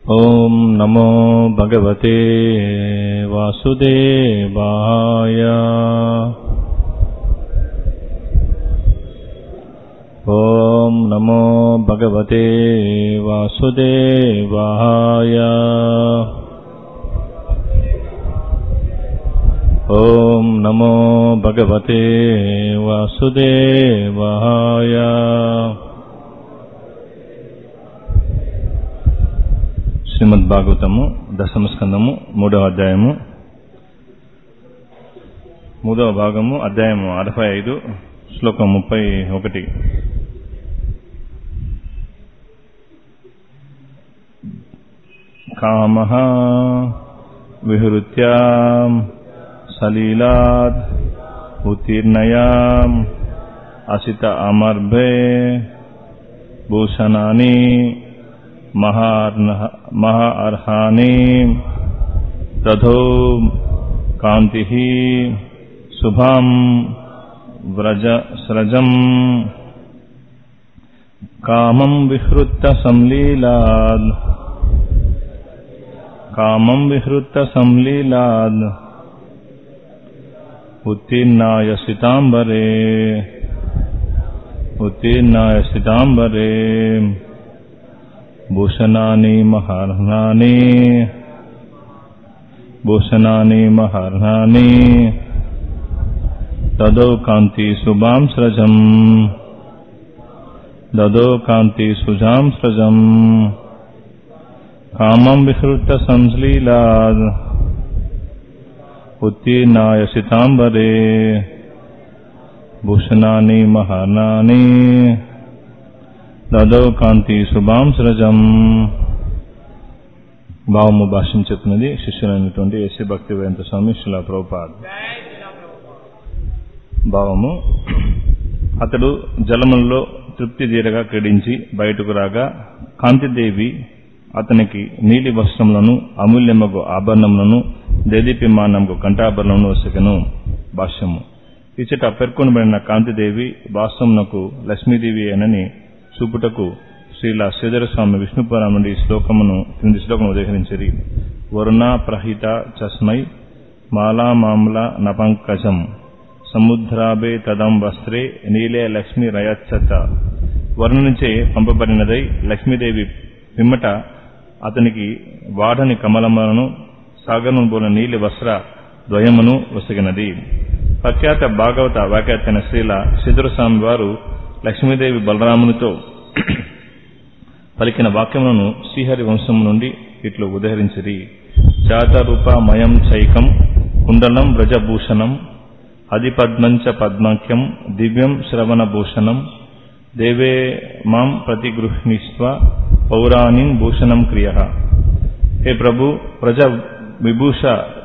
ॐ नमो भगवते वासुदेवाय ॐ नमो भगवते वासुदेवाय ॐ नमो भगवते वासुदेवाय శ్రీమద్ భాగవతము దశమ స్కందము మూడవ అధ్యాయము మూడవ భాగము అధ్యాయము అరవై ఐదు శ్లోకం ముప్పై ఒకటి కామ విహృత్యా సలీలాద్ ఉత్తీర్ణయాం అసిత అమర్భే భూషణాని మహా అర్హాని తథో కాంతి శుభం వ్రజ స్రజం కామం విహృత్త సంలీలాద్ కామం విహృత్త సంలీలాద్ ఉత్తీర్ణాయ సితాంబరే ఉత్తీర్ణాయ సితాంబరే భూషణాని మహార్హాని భూషణాని మహార్హాని దదో కాంతి శుభాం స్రజం దదో కాంతి సుజాం స్రజం కామం విహృత సంశ్లీలాద్ ఉత్తీర్ణాయ సితాంబరే భూషణాని మహార్హాని దదో కాంతి శుభాం సృజం భావము భాష్యం చెప్తున్నది శిష్యులైనటువంటి ఎస్సి భక్తి వేంత స్వామి శిలా ప్రభుపాద్ భావము అతడు జలములలో తృప్తి తీరగా క్రీడించి బయటకు రాగా కాంతిదేవి అతనికి నీలి వస్త్రములను అమూల్యమగు ఆభరణములను దేదీప్యమానముకు కంఠాభరణమును వసకెను భాష్యము ఇచ్చట పేర్కొనబడిన కాంతిదేవి వాస్తవమునకు లక్ష్మీదేవి అనని చూపుటకు శ్రీల శ్రీధర స్వామి విష్ణుపురాణం నుండి శ్లోకమును క్రింది శ్లోకము ఉదహరించిరి వరుణ ప్రహిత చస్మై మాలామామ్ల నపంకజం సముద్రాబే తదం వస్త్రే నీలే లక్ష్మి రయచ్చత వరుణ నుంచే పంపబడినదై లక్ష్మీదేవి పిమ్మట అతనికి వాడని కమలములను సాగరము బోల నీలి వస్త్ర ద్వయమును వసగినది ప్రఖ్యాత భాగవత వ్యాఖ్యాతైన శ్రీల శ్రీధరస్వామి వారు లక్ష్మీదేవి బలరామునితో పలికిన వాక్యములను శ్రీహరి వంశము నుండి ఇట్లు ఉదహరించిరి జాతరూపమయం చైకం కుండలం వ్రజభూషణం అధిపద్మంచ పద్మాఖ్యం దివ్యం శ్రవణభూషణం దేవే మాం ప్రతిగృహ్ణిస్వ పౌరాణిం భూషణం క్రియ హే ప్రభు ప్రజ విభూష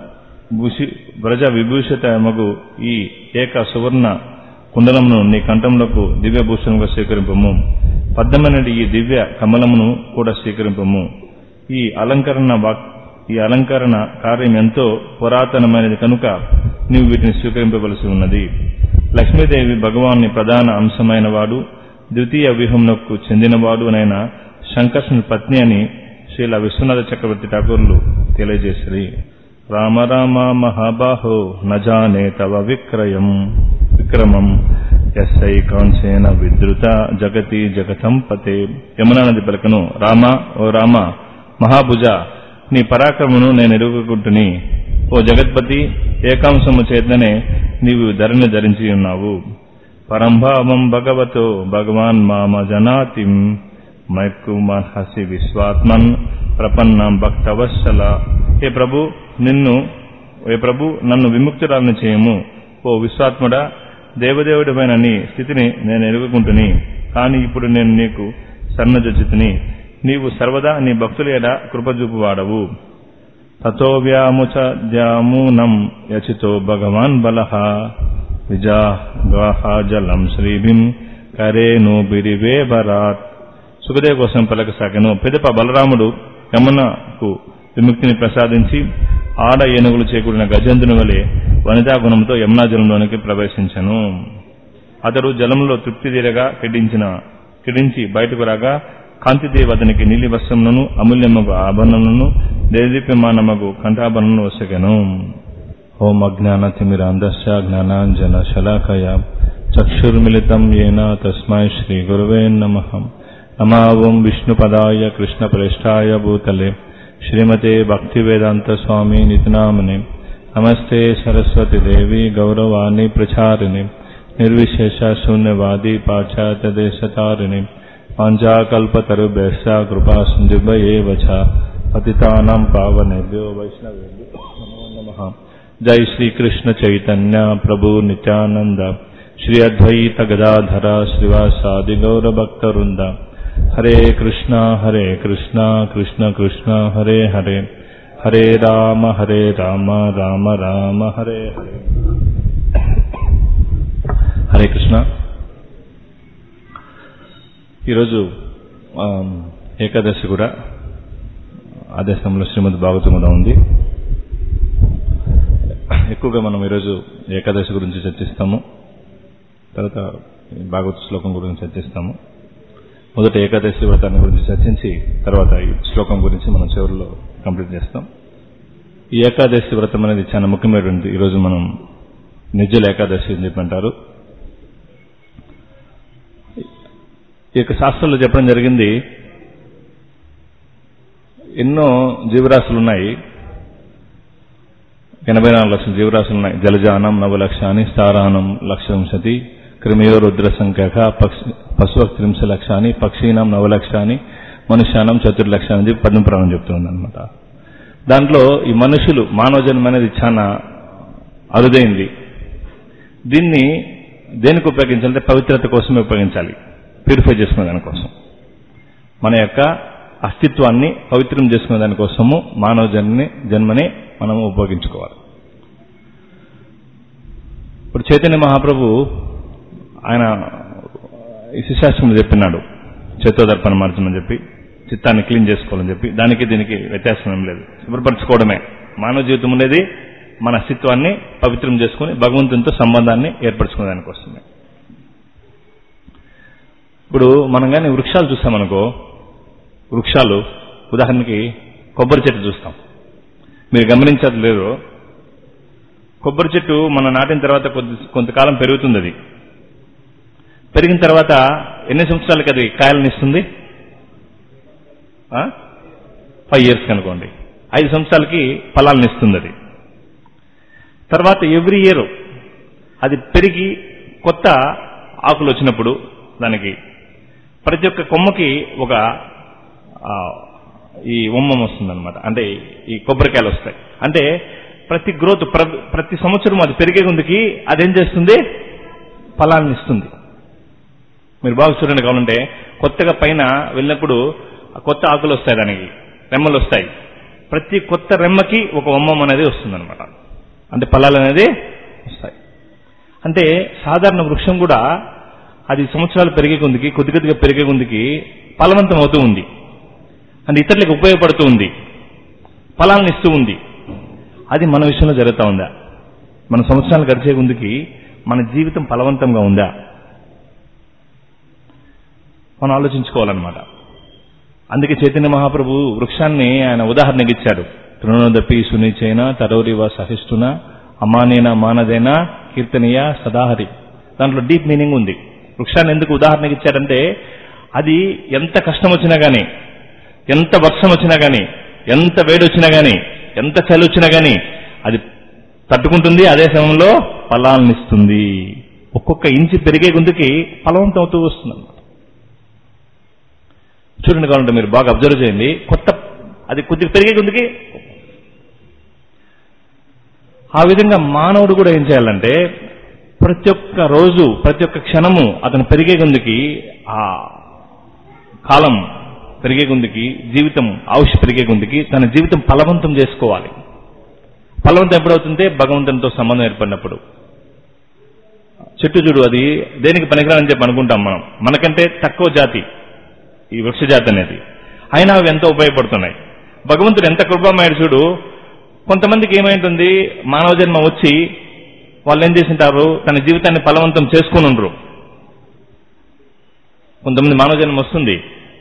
వ్రజ విభూషిత మగు ఈ ఏక సువర్ణ కుండలమును నీ కంఠములకు దివ్యభూషణంగా స్వీకరింపము పద్దమైనటి ఈ దివ్య కమలమును కూడా స్వీకరింపము ఈ అలంకరణ ఈ అలంకరణ కార్యం ఎంతో పురాతనమైనది కనుక నీవు వీటిని స్వీకరింపవలసి ఉన్నది లక్ష్మీదేవి భగవాన్ని ప్రధాన అంశమైన వాడు ద్వితీయ వ్యూహమునకు చెందినవాడు నైన శంకర్షుని పత్ని అని శ్రీల విశ్వనాథ చక్రవర్తి ఠాకూర్లు తెలియజేసిరి రామ రామ మహాబాహో నజానే తవ విక్రయం విక్రమం ఎస్ఐ కాంసేన విద్రుత జగతి జగతం పతే యమునా నది పలకను రామ ఓ రామ మహాభుజ నీ పరాక్రమను నేను ఎరుగుకుంటుని ఓ జగత్పతి ఏకాంశము చేతనే నీవు ధరని ధరించి ఉన్నావు పరంభావం భగవతో భగవాన్ మామ జనాతిం మైక్కు మహసి విశ్వాత్మన్ ప్రపన్నం భక్తవత్సల హే ప్రభు నిన్ను ఏ ప్రభు నన్ను విముక్తురాలను చేయము ఓ విశ్వాత్ముడా దేవదేవుడిపైన నీ స్థితిని నేను ఎరుగుకుంటుని కాని ఇప్పుడు నేను నీకు సన్నజొచ్చుతుని నీవు సర్వదా నీ భక్తుల ఎడ కృపజూపు వాడవు తతో వ్యాముచద్యామూనం యచితో భగవాన్ బలహ విజాగాహ జలం శ్రీభిం కరేను బిరివేభరాత్ సుఖదేవ్ కోసం పలకసాగను పిదప బలరాముడు యమునకు విముక్తిని ప్రసాదించి ఆడ ఏనుగులు చేకూడిన గజేంద్రుని వలె వనితా గుణంతో యమునా జలంలోనికి ప్రవేశించను అతడు జలంలో తృప్తి తీరగా కిడించిన కిడించి బయటకు రాగా కాంతిదేవతనికి నీలి వస్త్రములను అమూల్యమగు ఆభరణములను దేదీప్యమానమగు కంఠాభరణను వసగను ఓం అజ్ఞాన తిమిరాంధస్య జ్ఞానాంజన శలాకయ చక్షుర్మిళితం ఏన తస్మై శ్రీ గురువే నమ నమా ఓం విష్ణుపదాయ కృష్ణప్రేష్టాయ భూతలే శ్రీమతే భక్తివేదాంత స్వామి నితినామనే నమస్తే సరస్వతి దేవి గౌరవాణి ప్రచారిణి నిర్విశేష శూన్యవాది పాశ్చాత్య దేశతారిణి పాంచాకల్పతరుభ్యశ్చ కృపా సింధుభయేవ చ పతితానాం పావనేభ్యో వైష్ణవేభ్యో నమో నమః జై శ్రీకృష్ణ చైతన్య ప్రభు నిత్యానంద శ్రీ అద్వైత గదాధర శ్రీవాసాది గౌరభక్తవృంద హరే కృష్ణ హరే కృష్ణ కృష్ణ కృష్ణ హరే హరే హరే రామ హరే రామ రామ రామ హరే హరే హరే కృష్ణ ఈరోజు ఆ, ఏకాదశి కూడా ఆదేశంలో శ్రీమద్ భాగవతములో ఉంది ఎక్కువగా మనం ఈరోజు ఏకాదశి గురించి చర్చిస్తాము తర్వాత భాగవత శ్లోకం గురించి చర్చిస్తాము మొదట ఏకాదశి వ్రతాన్ని గురించి చర్చించి తర్వాత ఈ శ్లోకం గురించి మనం చివరిలో కంప్లీట్ చేస్తాం ఈ ఏకాదశి వ్రతం అనేది చాలా ముఖ్యమైనటువంటి ఈరోజు మనం నిర్జల ఏకాదశి అని చెప్పి అంటారు ఈ యొక్క శాస్త్రంలో చెప్పడం జరిగింది ఎన్నో జీవరాశులు ఉన్నాయి ఎనభై నాలుగు లక్షల జీవరాశులు ఉన్నాయి జలజానం నవలక్షాని స్థారానం లక్షంశతి క్రిమియో రుద్ర సంఖ్యక పక్షి పశువ త్రింశ లక్షాని పక్షీనాం నవలక్షాని మనుష్యానం చతుర్లక్ష అని చెప్పి పద్మపురాణం చెప్తుంది అనమాట దాంట్లో ఈ మనుషులు మానవ జన్మ అనేది చాలా అరుదైంది దీన్ని దేనికి ఉపయోగించాలంటే పవిత్రత కోసమే ఉపయోగించాలి ప్యూరిఫై చేసుకునే దానికోసం మన యొక్క అస్తిత్వాన్ని పవిత్రం చేసుకునే దానికోసము మానవ జన్మని జన్మని మనం ఉపయోగించుకోవాలి ఇప్పుడు చైతన్య మహాప్రభు ఆయన ఈ శిశాస్త్రంలో చెప్పినాడు చేతోదర్పణ మార్చమని చెప్పి చిత్తాన్ని క్లీన్ చేసుకోవాలని చెప్పి దానికి దీనికి వ్యత్యాసం ఏం లేదు శుభ్రపరచుకోవడమే మానవ జీవితం ఉండేది మన అస్తిత్వాన్ని పవిత్రం చేసుకుని భగవంతునితో సంబంధాన్ని ఏర్పరచుకునే దానికోసమే ఇప్పుడు మనం కానీ వృక్షాలు చూస్తామనుకో వృక్షాలు ఉదాహరణకి కొబ్బరి చెట్టు చూస్తాం మీరు గమనించదు లేదు కొబ్బరి చెట్టు మనం నాటిన తర్వాత కొద్ది కొంతకాలం పెరుగుతుంది అది పెరిగిన తర్వాత ఎన్ని సంవత్సరాలకి అది కాయలను ఇస్తుంది ఫైవ్ ఇయర్స్ అనుకోండి ఐదు సంవత్సరాలకి ఫలాలను ఇస్తుంది అది తర్వాత ఎవ్రీ ఇయర్ అది పెరిగి కొత్త ఆకులు వచ్చినప్పుడు దానికి ప్రతి ఒక్క కొమ్మకి ఒక ఆ, ఈ ఉమ్మం వస్తుందన్నమాట అంటే ఈ కొబ్బరికాయలు వస్తాయి అంటే ప్రతి గ్రోత్ ప్ర- ప్రతి సంవత్సరం అది పెరిగే ముందుకి అదేం చేస్తుంది ఫలాన్ని ఇస్తుంది మీరు బాగా చూడండి కావాలంటే కొత్తగా పైన వెళ్ళినప్పుడు ఆ కొత్త ఆకులు వస్తాయి దానికి రెమ్మలు వస్తాయి ప్రతి కొత్త రెమ్మకి ఒక ఉమ్మం అనేది వస్తుందన్నమాట అంటే ఫలాలు అనేది వస్తాయి అంటే సాధారణ వృక్షం కూడా అది సంవత్సరాలు పెరిగే కొందికి కొద్ది కొద్దిగా పెరిగే కొందికి ఫలవంతం అవుతూ ఉంది అంటే ఇతరులకు ఉపయోగపడుతూ ఉంది ఫలాలను ఇస్తూ ఉంది అది మన విషయంలో జరుగుతూ ఉందా మన సంవత్సరాలు గడిచే ముందుకి మన జీవితం ఫలవంతంగా ఉందా మనం ఆలోచించుకోవాలన్నమాట అందుకే చైతన్య మహాప్రభు వృక్షాన్ని ఆయన ఉదాహరణకి ఇచ్చాడు తృణోదపి సునిచైన తరోరివ సహిష్ఠున అమానేన మానదైన కీర్తనీయ సదాహరి దాంట్లో డీప్ మీనింగ్ ఉంది వృక్షాన్ని ఎందుకు ఉదాహరణకి ఇచ్చారంటే అది ఎంత కష్టం వచ్చినా గానీ ఎంత వర్షం వచ్చినా గానీ ఎంత వేడి వచ్చినా గానీ ఎంత చలి వచ్చినా గానీ అది తట్టుకుంటుంది అదే సమయంలో ఫలాలను ఇస్తుంది ఒక్కొక్క ఇంచి పెరిగే గుందుకి ఫలవంతం అవుతూ వస్తుంది చూడండి కావాలంటే మీరు బాగా అబ్జర్వ్ చేయండి కొత్త అది కొద్దిగా పెరిగే కొద్దికి ఆ విధంగా మానవుడు కూడా ఏం చేయాలంటే ప్రతి ఒక్క రోజు ప్రతి ఒక్క క్షణము అతను పెరిగే కొందికి ఆ కాలం పెరిగే కొందికి జీవితం ఆయుష్ పెరిగే కొందికి తన జీవితం ఫలవంతం చేసుకోవాలి ఫలవంతం ఎప్పుడవుతుంటే భగవంతునితో సంబంధం ఏర్పడినప్పుడు చెట్టు చూడు అది దేనికి పనికిరాని చెప్పి అనుకుంటాం మనం మనకంటే తక్కువ జాతి ఈ వృక్ష జాతి అనేది అయినా అవి ఎంతో ఉపయోగపడుతున్నాయి భగవంతుడు ఎంత కృపామయుడు చూడు కొంతమందికి ఏమైంటుంది మానవ జన్మ వచ్చి వాళ్ళు ఏం చేసింటారు తన జీవితాన్ని ఫలవంతం చేసుకుని ఉండరు కొంతమంది మానవ జన్మ వస్తుంది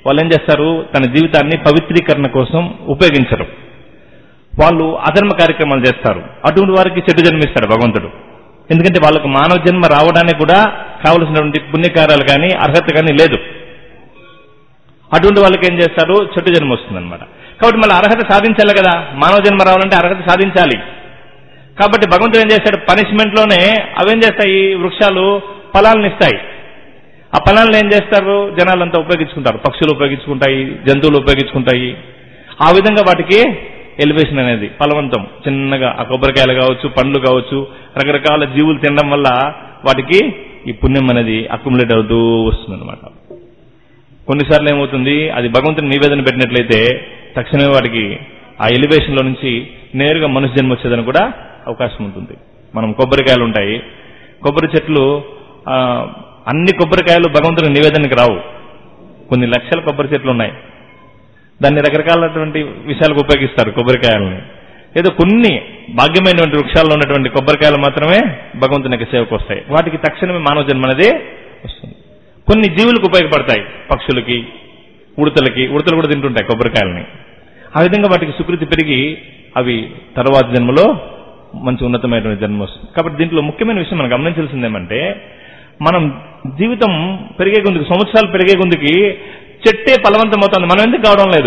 వాళ్ళు ఏం చేస్తారు తన జీవితాన్ని పవిత్రీకరణ కోసం ఉపయోగించరు వాళ్ళు అధర్మ కార్యక్రమాలు చేస్తారు అటువంటి వారికి చెడు జన్మిస్తాడు భగవంతుడు ఎందుకంటే వాళ్ళకు మానవ జన్మ రావడానికి కూడా కావలసినటువంటి పుణ్యకార్యాలు కానీ అర్హత కానీ లేదు అటువంటి వాళ్ళకి ఏం చేస్తారు చెట్టు జన్మ వస్తుందన్నమాట కాబట్టి మళ్ళీ అర్హత సాధించాలి కదా మానవ జన్మ రావాలంటే అర్హత సాధించాలి కాబట్టి భగవంతుడు ఏం చేస్తాడు పనిష్మెంట్ లోనే అవేం చేస్తాయి వృక్షాలు ఫలాలను ఇస్తాయి ఆ ఫలాలను ఏం చేస్తారు జనాలంతా ఉపయోగించుకుంటారు పక్షులు ఉపయోగించుకుంటాయి జంతువులు ఉపయోగించుకుంటాయి ఆ విధంగా వాటికి ఎలివేషన్ అనేది ఫలవంతం చిన్నగా ఆ కొబ్బరికాయలు కావచ్చు పండ్లు కావచ్చు రకరకాల జీవులు తినడం వల్ల వాటికి ఈ పుణ్యం అనేది అక్యుములేట్ అవుతూ వస్తుంది కొన్నిసార్లు ఏమవుతుంది అది భగవంతుని నివేదన పెట్టినట్లయితే తక్షణమే వాటికి ఆ ఎలివేషన్ లో నుంచి నేరుగా మనుష్య జన్మ వచ్చేదని కూడా అవకాశం ఉంటుంది మనం కొబ్బరికాయలు ఉంటాయి కొబ్బరి చెట్లు ఆ, అన్ని కొబ్బరికాయలు భగవంతుని నివేదనకి రావు కొన్ని లక్షల కొబ్బరి చెట్లు ఉన్నాయి దాన్ని రకరకాలైనటువంటి విషయాలకు ఉపయోగిస్తారు కొబ్బరికాయలని ఏదో కొన్ని భాగ్యమైనటువంటి వృక్షాల్లో ఉన్నటువంటి కొబ్బరికాయలు మాత్రమే భగవంతుని యొక్క సేవకు వస్తాయి వాటికి తక్షణమే మానవ జన్మ అనేది వస్తుంది కొన్ని జీవులకు ఉపయోగపడతాయి పక్షులకి ఉడతలకి ఉడతలు కూడా తింటుంటాయి కొబ్బరికాయలని ఆ విధంగా వాటికి సుకృతి పెరిగి అవి తర్వాత జన్మలో మంచి ఉన్నతమైనటువంటి జన్మ వస్తుంది కాబట్టి దీంట్లో ముఖ్యమైన విషయం మనం గమనించాల్సింది ఏమంటే మనం జీవితం పెరిగే గుందుకి సంవత్సరాలు పెరిగే గుందుకి చెట్టే ఫలవంతం అవుతుంది మనం ఎందుకు కావడం లేదు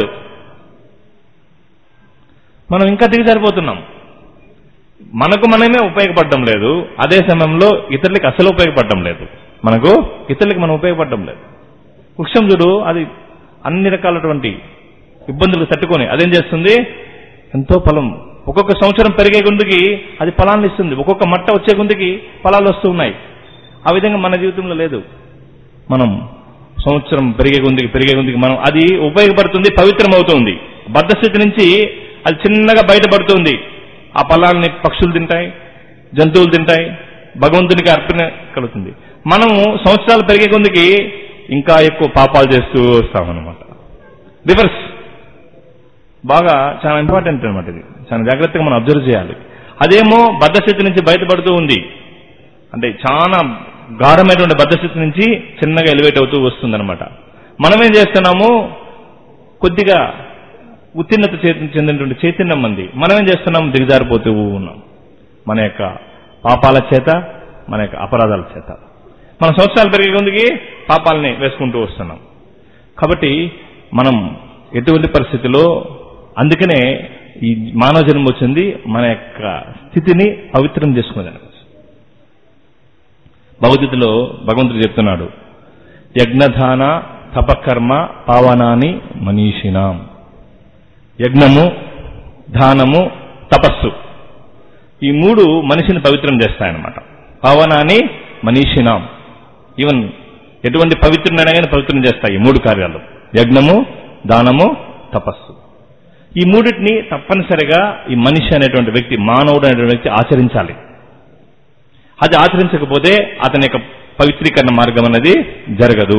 మనం ఇంకా దిగజారిపోతున్నాం మనకు మనమే ఉపయోగపడడం లేదు అదే సమయంలో ఇతరులకి అసలు ఉపయోగపడడం లేదు మనకు ఇతరులకి మనం ఉపయోగపడడం లేదు వృక్షం చూడు అది అన్ని రకాలటువంటి ఇబ్బందులు తట్టుకొని అదేం చేస్తుంది ఎంతో ఫలం ఒక్కొక్క సంవత్సరం పెరిగే గుందుకి అది ఫలాన్ని ఇస్తుంది ఒక్కొక్క మట్ట వచ్చే గుందుకి ఫలాలు వస్తూ ఉన్నాయి ఆ విధంగా మన జీవితంలో లేదు మనం సంవత్సరం పెరిగే గుందికి పెరిగే గుందికి మనం అది ఉపయోగపడుతుంది పవిత్రం అవుతుంది బద్ధస్థితి నుంచి అది చిన్నగా బయటపడుతుంది ఆ ఫలాల్ని పక్షులు తింటాయి జంతువులు తింటాయి భగవంతునికి అర్పణ కలుగుతుంది మనము సంవత్సరాలు పెరిగే కొద్దికి ఇంకా ఎక్కువ పాపాలు చేస్తూ వస్తామన్నమాట రివర్స్ బాగా చాలా ఇంపార్టెంట్ అనమాట ఇది చాలా జాగ్రత్తగా మనం అబ్జర్వ్ చేయాలి అదేమో బద్ధస్థితి నుంచి బయటపడుతూ ఉంది అంటే చాలా గాఢమైనటువంటి బద్ధస్థితి నుంచి చిన్నగా ఎలివేట్ అవుతూ వస్తుందన్నమాట మనం ఏం చేస్తున్నాము కొద్దిగా ఉత్తీర్ణత చే- చెందినటువంటి చైతన్యం మంది మనం ఏం చేస్తున్నాం దిగజారిపోతూ ఉన్నాం మన యొక్క పాపాల చేత మన యొక్క అపరాధాల చేత మన సంవత్సరాలు పెరిగే కొద్దికి పాపాలని వేసుకుంటూ వస్తున్నాం కాబట్టి మనం ఎటువంటి పరిస్థితిలో అందుకనే ఈ మానవ జన్మ వచ్చింది మన యొక్క స్థితిని పవిత్రం చేసుకునేదానికి భగవద్గీతలో భగవంతుడు చెప్తున్నాడు యజ్ఞధాన తపకర్మ పావనాని మనీషినాం యజ్ఞము దానము తపస్సు ఈ మూడు మనిషిని పవిత్రం చేస్తాయన్నమాట పావనాన్ని మనీషినాం ఈవెన్ ఎటువంటి పవిత్రునైనా కానీ పవిత్రం చేస్తాయి ఈ మూడు కార్యాలు యజ్ఞము దానము తపస్సు ఈ మూడింటిని తప్పనిసరిగా ఈ మనిషి అనేటువంటి వ్యక్తి మానవుడు అనేటువంటి వ్యక్తి ఆచరించాలి అది ఆచరించకపోతే అతని యొక్క పవిత్రీకరణ మార్గం అనేది జరగదు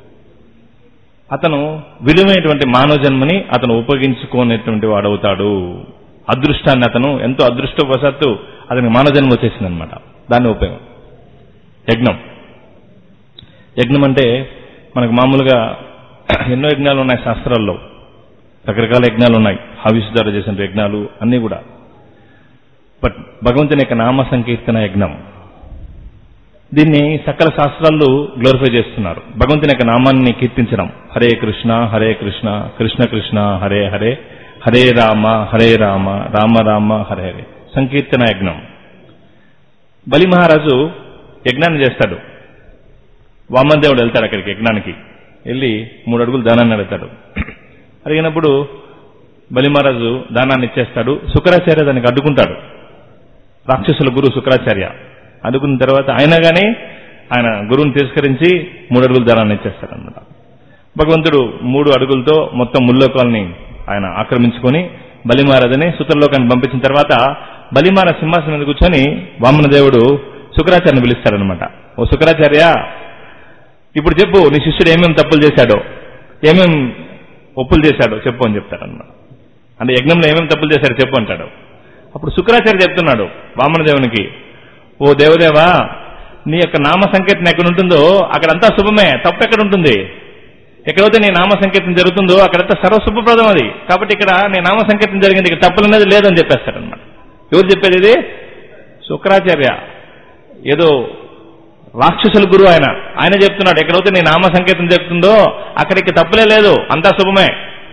అతను విలువైనటువంటి మానవ జన్మని అతను ఉపయోగించుకునేటువంటి వాడవుతాడు అదృష్టాన్ని అతను ఎంతో అదృష్టవశాత్తు అతనికి మానవ జన్మ వచ్చేసిందనమాట దాన్ని ఉపయోగం యజ్ఞం యజ్ఞం అంటే మనకు మామూలుగా ఎన్నో యజ్ఞాలు ఉన్నాయి శాస్త్రాల్లో రకరకాల యజ్ఞాలు ఉన్నాయి హవిస్ ద్వారా చేసిన యజ్ఞాలు అన్నీ కూడా బట్ భగవంతుని యొక్క నామ సంకీర్తన యజ్ఞం దీన్ని సకల శాస్త్రాలు గ్లోరిఫై చేస్తున్నారు భగవంతుని యొక్క నామాన్ని కీర్తించడం హరే కృష్ణ హరే కృష్ణ కృష్ణ కృష్ణ హరే హరే హరే రామ హరే రామ రామ రామ హరే హరే సంకీర్తన యజ్ఞం బలి మహారాజు యజ్ఞాన్ని చేస్తాడు వామదేవుడు వెళ్తాడు అక్కడికి యజ్ఞానికి వెళ్ళి మూడు అడుగులు దానాన్ని అడుగుతాడు అడిగినప్పుడు బలి మహారాజు దానాన్ని ఇచ్చేస్తాడు శుక్రాచార్య దానికి అడ్డుకుంటాడు రాక్షసుల గురువు శుక్రాచార్య అడ్డుకున్న తర్వాత అయినా కానీ ఆయన గురువుని తిరస్కరించి మూడు అడుగులు దానాన్ని ఇచ్చేస్తాడనమాట భగవంతుడు మూడు అడుగులతో మొత్తం ముల్లోకాల్ని ఆయన ఆక్రమించుకొని బలిమారదని సుతర్లోకాన్ని పంపించిన తర్వాత బలిమార సింహాసనం మీద కూర్చొని వామనదేవుడు శుక్రాచార్యని పిలుస్తాడనమాట ఓ శుక్రాచార్య ఇప్పుడు చెప్పు నీ శిష్యుడు ఏమేమి తప్పులు చేశాడో ఏమేం ఒప్పులు చేశాడో చెప్పు అని చెప్తాడన్నమాట అంటే యజ్ఞంలో ఏమేమి తప్పులు చేశాడో చెప్పు అంటాడు అప్పుడు శుక్రాచార్య చెప్తున్నాడు వామనదేవునికి ఓ దేవదేవా నీ యొక్క నామ సంకీర్తన ఎక్కడ ఉంటుందో అక్కడంతా శుభమే తప్పు ఎక్కడ ఉంటుంది ఎక్కడైతే నీ నామ సంకీర్తన జరుగుతుందో అక్కడంతా సర్వశుభప్రదం అది కాబట్టి ఇక్కడ నీ నామ సంకీర్తన జరిగింది ఇక్కడ తప్పులు అనేది లేదని చెప్పేస్తారనమాట ఎవరు చెప్పేది ఇది శుక్రాచార్య ఏదో రాక్షసుల గురువు ఆయన ఆయన చెప్తున్నాడు ఎక్కడైతే నీ నామ సంకేతం చెప్తుందో అక్కడికి తప్పులే లేదు అంతా శుభమే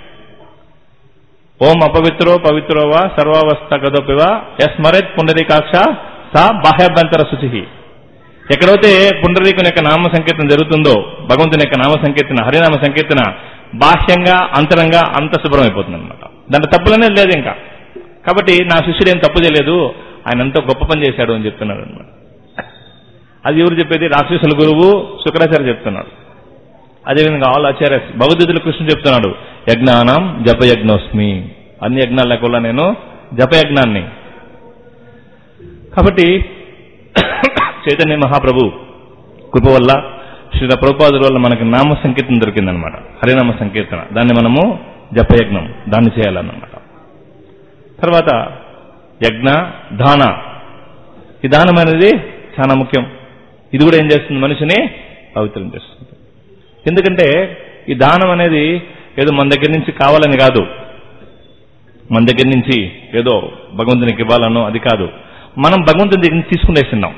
ఓం అపవిత్రో పవిత్రోవా సర్వావస్థ గదోపివా యస్మరేత్ పుండరీకాక్ష సా బాహ్యాభ్యంతర శుచి ఎక్కడైతే పుండరీకుని యొక్క నామ సంకీర్తన జరుగుతుందో భగవంతుని యొక్క నామ సంకీర్తన హరినామ సంకీర్తన బాహ్యంగా అంతరంగా అంత శుభ్రం అయిపోతుంది అనమాట దాంట్లో తప్పులనేది లేదు ఇంకా కాబట్టి నా శిష్యుడు ఏం తప్పు చేయలేదు ఆయన ఎంతో గొప్ప పని చేశాడు అని చెప్తున్నాడు అనమాట అది ఎవరు చెప్పేది రాక్షసుల గురువు శుక్రాచార్య చెప్తున్నాడు అదేవిధంగా ఆల్ ఆచార్యస్ భగవద్గీతలో కృష్ణుడు చెప్తున్నాడు యజ్ఞానం జపయజ్ఞోస్మి అన్ని యజ్ఞాల లెక్కల్లో నేను జపయజ్ఞాన్ని కాబట్టి చైతన్య మహాప్రభు కృప వల్ల శ్రీల ప్రభుపాదుల వల్ల మనకి నామ సంకీర్తన దొరికిందనమాట హరినామ సంకీర్తన దాన్ని మనము జపయజ్ఞం దాన్ని చేయాలన్నమాట తర్వాత యజ్ఞ దాన ఈ దానం అనేది చాలా ముఖ్యం ఇది కూడా ఏం చేస్తుంది మనిషిని పవిత్రం చేస్తుంది ఎందుకంటే ఈ దానం అనేది ఏదో మన దగ్గర నుంచి కావాలని కాదు మన దగ్గర నుంచి ఏదో భగవంతునికి ఇవ్వాలనో అది కాదు మనం భగవంతుని దగ్గర నుంచి తీసుకునేసిన్నాం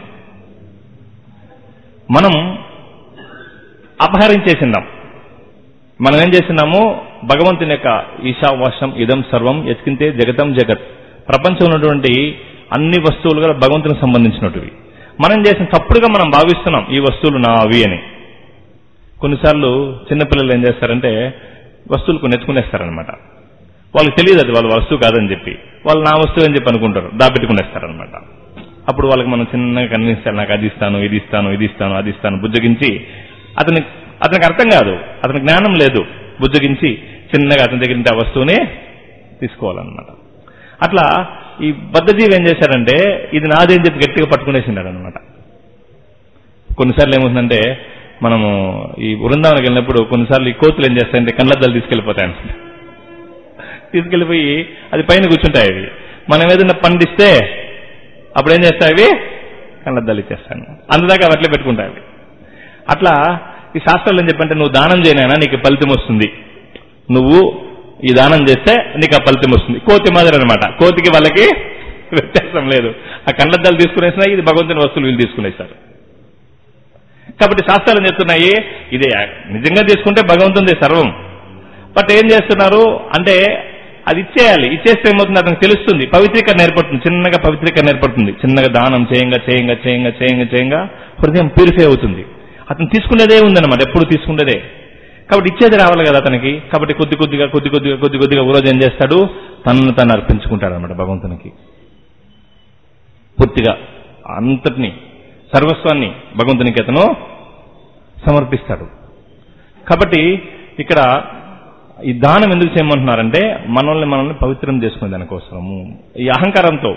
మనం అపహరించేసిన్నాం మనం ఏం చేసినాము భగవంతుని యొక్క ఈశావాసం ఇదం సర్వం ఎత్కింతే జగతం జగత్ ప్రపంచంలో ఉన్నటువంటి అన్ని వస్తువులు కూడా భగవంతునికి సంబంధించినటువంటివి మనం చేసిన తప్పుడుగా మనం భావిస్తున్నాం ఈ వస్తువులు నా అవి అని కొన్నిసార్లు చిన్నపిల్లలు ఏం చేస్తారంటే వస్తువులు కొన్ని ఎత్తుకునేస్తారనమాట వాళ్ళకి తెలియదు అది వాళ్ళ వస్తువు కాదని చెప్పి వాళ్ళు నా వస్తువు అని చెప్పి అనుకుంటారు దాపెట్టుకునేస్తారనమాట అప్పుడు వాళ్ళకి మనం చిన్నగా కన్విన్స్ నాకు అది ఇస్తాను ఇది ఇస్తాను ఇది ఇస్తాను అది ఇస్తాను బుజ్జగించి అతని అతనికి అర్థం కాదు అతనికి జ్ఞానం లేదు బుజ్జగించి చిన్నగా అతని దగ్గర నుంచి ఆ వస్తువుని తీసుకోవాలన్నమాట అట్లా ఈ బద్ధజీవి ఏం చేశాడంటే ఇది నాది అని చెప్పి గట్టిగా పట్టుకునేసినాడు అనమాట కొన్నిసార్లు ఏమవుతుందంటే మనము ఈ బృందావనకి వెళ్ళినప్పుడు కొన్నిసార్లు ఈ కోతులు ఏం చేస్తాయంటే కళ్ళద్దాలు తీసుకెళ్లిపోతాయి అనమాట తీసుకెళ్లిపోయి అది పైన కూర్చుంటాయి అవి మనం ఏదైనా పండిస్తే అప్పుడు ఏం చేస్తాయి అవి కళ్ళద్దాలు ఇచ్చేస్తాను అందుదాకా అవి అట్లే పెట్టుకుంటాయి అవి అట్లా ఈ శాస్త్రాలు ఏం చెప్పంటే నువ్వు దానం చేయనైనా నీకు ఫలితం వస్తుంది నువ్వు ఈ దానం చేస్తే నీకు ఆ ఫలితం వస్తుంది కోతి మాదిరి అనమాట కోతికి వాళ్ళకి వ్యత్యాసం లేదు ఆ కళ్ళద్దాలు తీసుకునేసినా ఇది భగవంతుని వస్తువులు వీళ్ళు తీసుకునేస్తారు కాబట్టి శాస్త్రాలు ఏం చెప్తున్నాయి ఇది నిజంగా తీసుకుంటే భగవంతుంది సర్వం బట్ ఏం చేస్తున్నారు అంటే అది ఇచ్చేయాలి ఇచ్చేస్తే ఏమవుతుంది అతనికి తెలుస్తుంది పవిత్రీకరణ ఏర్పడుతుంది చిన్నగా పవిత్రీకరణ ఏర్పడుతుంది చిన్నగా దానం చేయంగా చేయంగా చేయంగా చేయంగా చేయంగా హృదయం ప్యూరిఫై అవుతుంది అతను తీసుకునేదే ఉందన్నమాట ఎప్పుడు తీసుకునేదే కాబట్టి ఇచ్చేది రావాలి కదా అతనికి కాబట్టి కొద్ది కొద్దిగా కొద్ది కొద్దిగా కొద్ది కొద్దిగా ఓ రోజు ఏం చేస్తాడు తనను తను అర్పించుకుంటాడు అనమాట భగవంతునికి పూర్తిగా అంతటిని సర్వస్వాన్ని భగవంతునికి అతను సమర్పిస్తాడు కాబట్టి ఇక్కడ ఈ దానం ఎందుకు చేయమంటున్నారంటే మనల్ని మనల్ని పవిత్రం చేసుకునే దానికోసము ఈ అహంకారంతో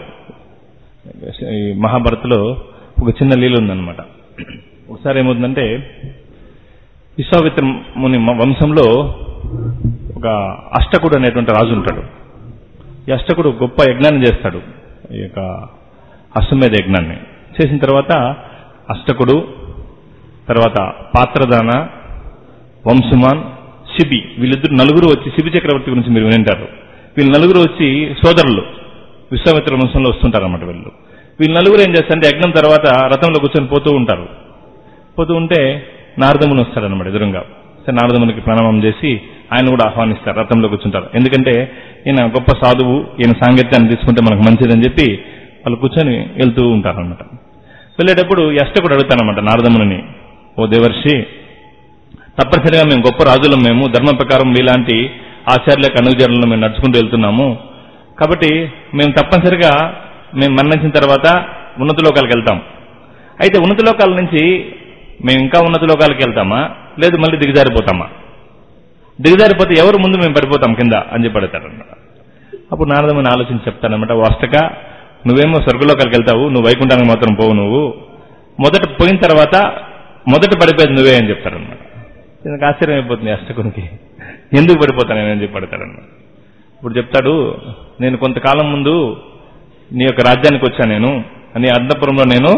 ఈ మహాభారత్లో ఒక చిన్న లీల ఉందన్నమాట ఒకసారి ఏమవుతుందంటే విశ్వామిత్ర ముని వంశంలో ఒక అష్టకుడు అనేటువంటి రాజు ఉంటాడు ఈ అష్టకుడు గొప్ప యజ్ఞాన్ని చేస్తాడు ఈ యొక్క అశ్వమేధ యజ్ఞాన్ని చేసిన తర్వాత అష్టకుడు తర్వాత పాత్రదాన వంశమాన్ శిబి వీళ్ళిద్దరు నలుగురు వచ్చి శిబి చక్రవర్తి గురించి మీరు వింటారు వీళ్ళు నలుగురు వచ్చి సోదరులు విశ్వామిత్ర వంశంలో వస్తుంటారు అన్నమాట వీళ్ళు వీళ్ళు నలుగురు ఏం చేస్తారంటే యజ్ఞం తర్వాత రథంలో కూర్చొని పోతూ ఉంటారు పోతూ ఉంటే నారదముని వస్తాడనమాట ఎదురుగా సరే నారదమునికి ప్రణామం చేసి ఆయన కూడా ఆహ్వానిస్తారు రథంలో కూర్చుంటారు ఎందుకంటే ఈయన గొప్ప సాధువు ఈయన సాంగత్యాన్ని తీసుకుంటే మనకు మంచిదని చెప్పి వాళ్ళు కూర్చొని వెళ్తూ ఉంటారనమాట వెళ్ళేటప్పుడు ఎష్ట కూడా అడుగుతానమాట నారదముని ఓ దేవర్షి తప్పనిసరిగా మేము గొప్ప రాజులం మేము ధర్మ ప్రకారం మీలాంటి ఆచార్యులకు అనుచరులను మేము నడుచుకుంటూ వెళ్తున్నాము కాబట్టి మేము తప్పనిసరిగా మేము మరణించిన తర్వాత ఉన్నత లోకాలకు వెళ్తాం అయితే ఉన్నత లోకాల నుంచి మేము ఇంకా ఉన్నత లోకాలకు వెళ్తామా లేదు మళ్ళీ దిగజారిపోతామా దిగజారిపోతే ఎవరు ముందు మేము పడిపోతాం కింద అని చెప్పి అడుగుతారనమాట అప్పుడు నారదమని ఆలోచించి చెప్తానమాట వాస్తక నువ్వేమో స్వర్గలోకాలకు వెళ్తావు నువ్వు వైకుంఠానికి మాత్రం పోవు నువ్వు మొదట పోయిన తర్వాత మొదట పడిపోయేది నువ్వే అని చెప్తారనమాట నాకు ఆశ్చర్యం అయిపోతుంది అష్టకునికి ఎందుకు పడిపోతాను నేను చెప్పి పడతాడన్నమాట ఇప్పుడు చెప్తాడు నేను కొంతకాలం ముందు నీ యొక్క రాజ్యానికి వచ్చాను నేను నీ అర్ధపురంలో నేను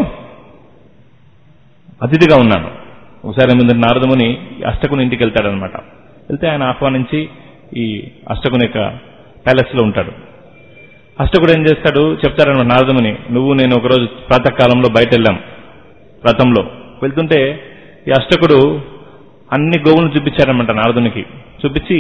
అతిథిగా ఉన్నాను ఒకసారి ఏమిందంటే నారదముని అష్టకుని ఇంటికి వెళ్తాడనమాట వెళ్తే ఆయన ఆహ్వానించి ఈ అష్టకుని యొక్క ప్యాలెస్ లో ఉంటాడు అష్టకుడు ఏం చేస్తాడు చెప్తారనమాట నారదముని నువ్వు నేను ఒకరోజు ప్రాతకాలంలో బయట వెళ్ళాం రథంలో వెళ్తుంటే ఈ అష్టకుడు అన్ని గోవులను చూపించారనమాట నారదునికి చూపించి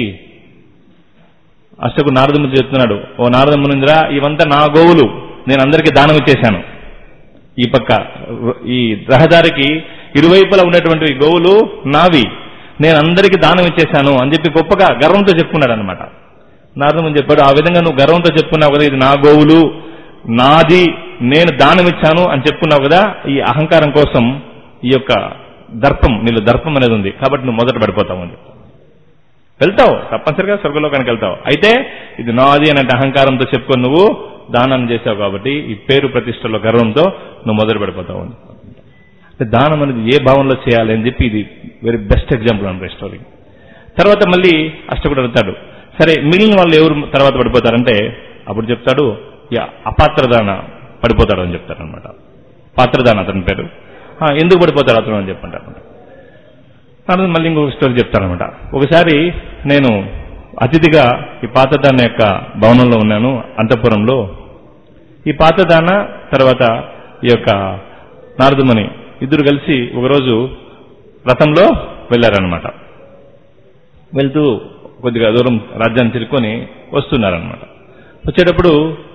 అష్టకుడు నారదముని చెప్తున్నాడు ఓ నారదమునింద్రా ఇవంతా నా గోవులు నేను అందరికీ దానం ఇచ్చేశాను ఈ పక్క ఈ రహదారికి ఇరువైపులా ఉన్నటువంటి ఈ గోవులు నావి నేను అందరికీ దానం ఇచ్చేశాను అని చెప్పి గొప్పగా గర్వంతో చెప్పుకున్నాడు అనమాట నారదముని చెప్పాడు ఆ విధంగా నువ్వు గర్వంతో చెప్పుకున్నావు కదా ఇది నా గోవులు నాది నేను దానం ఇచ్చాను అని చెప్పుకున్నావు కదా ఈ అహంకారం కోసం ఈ యొక్క దర్పం నీళ్ళు దర్పం అనేది ఉంది కాబట్టి నువ్వు మొదట పడిపోతావు అని చెప్పి వెళ్తావు తప్పనిసరిగా స్వర్గలోకానికి వెళ్తావు అయితే ఇది నాది అనే అహంకారంతో చెప్పుకొని నువ్వు దానం చేసావు కాబట్టి ఈ పేరు ప్రతిష్టలో గర్వంతో నువ్వు మొదలు పడిపోతావు అని అంటే దానం అనేది ఏ భావంలో చేయాలి అని చెప్పి ఇది వెరీ బెస్ట్ ఎగ్జాంపుల్ అంటే స్టోరీ తర్వాత మళ్ళీ అష్టకుడు అడుగుతాడు సరే మిగిలిన వాళ్ళు ఎవరు తర్వాత పడిపోతారంటే అప్పుడు చెప్తాడు ఈ అపాత్రదాన పడిపోతాడు అని చెప్తాడు అనమాట పాత్రదాన అతని పేరు "ఆ, ఎందుకు పడిపోతాడు అతను అని చెప్పంటారు తర్వాత మళ్ళీ ఇంకొక స్టోరీ చెప్తానమాట ఒకసారి నేను అతిథిగా ఈ పాతదాన యొక్క భవనంలో ఉన్నాను అంతఃపురంలో ఈ పాతదాన తర్వాత ఈ యొక్క నారదుమని ఇద్దరు కలిసి ఒకరోజు రథంలో వెళ్ళారనమాట వెళ్తూ కొద్దిగా దూరం రాజ్యాన్ని తిరుక్కొని వస్తున్నారనమాట వచ్చేటప్పుడు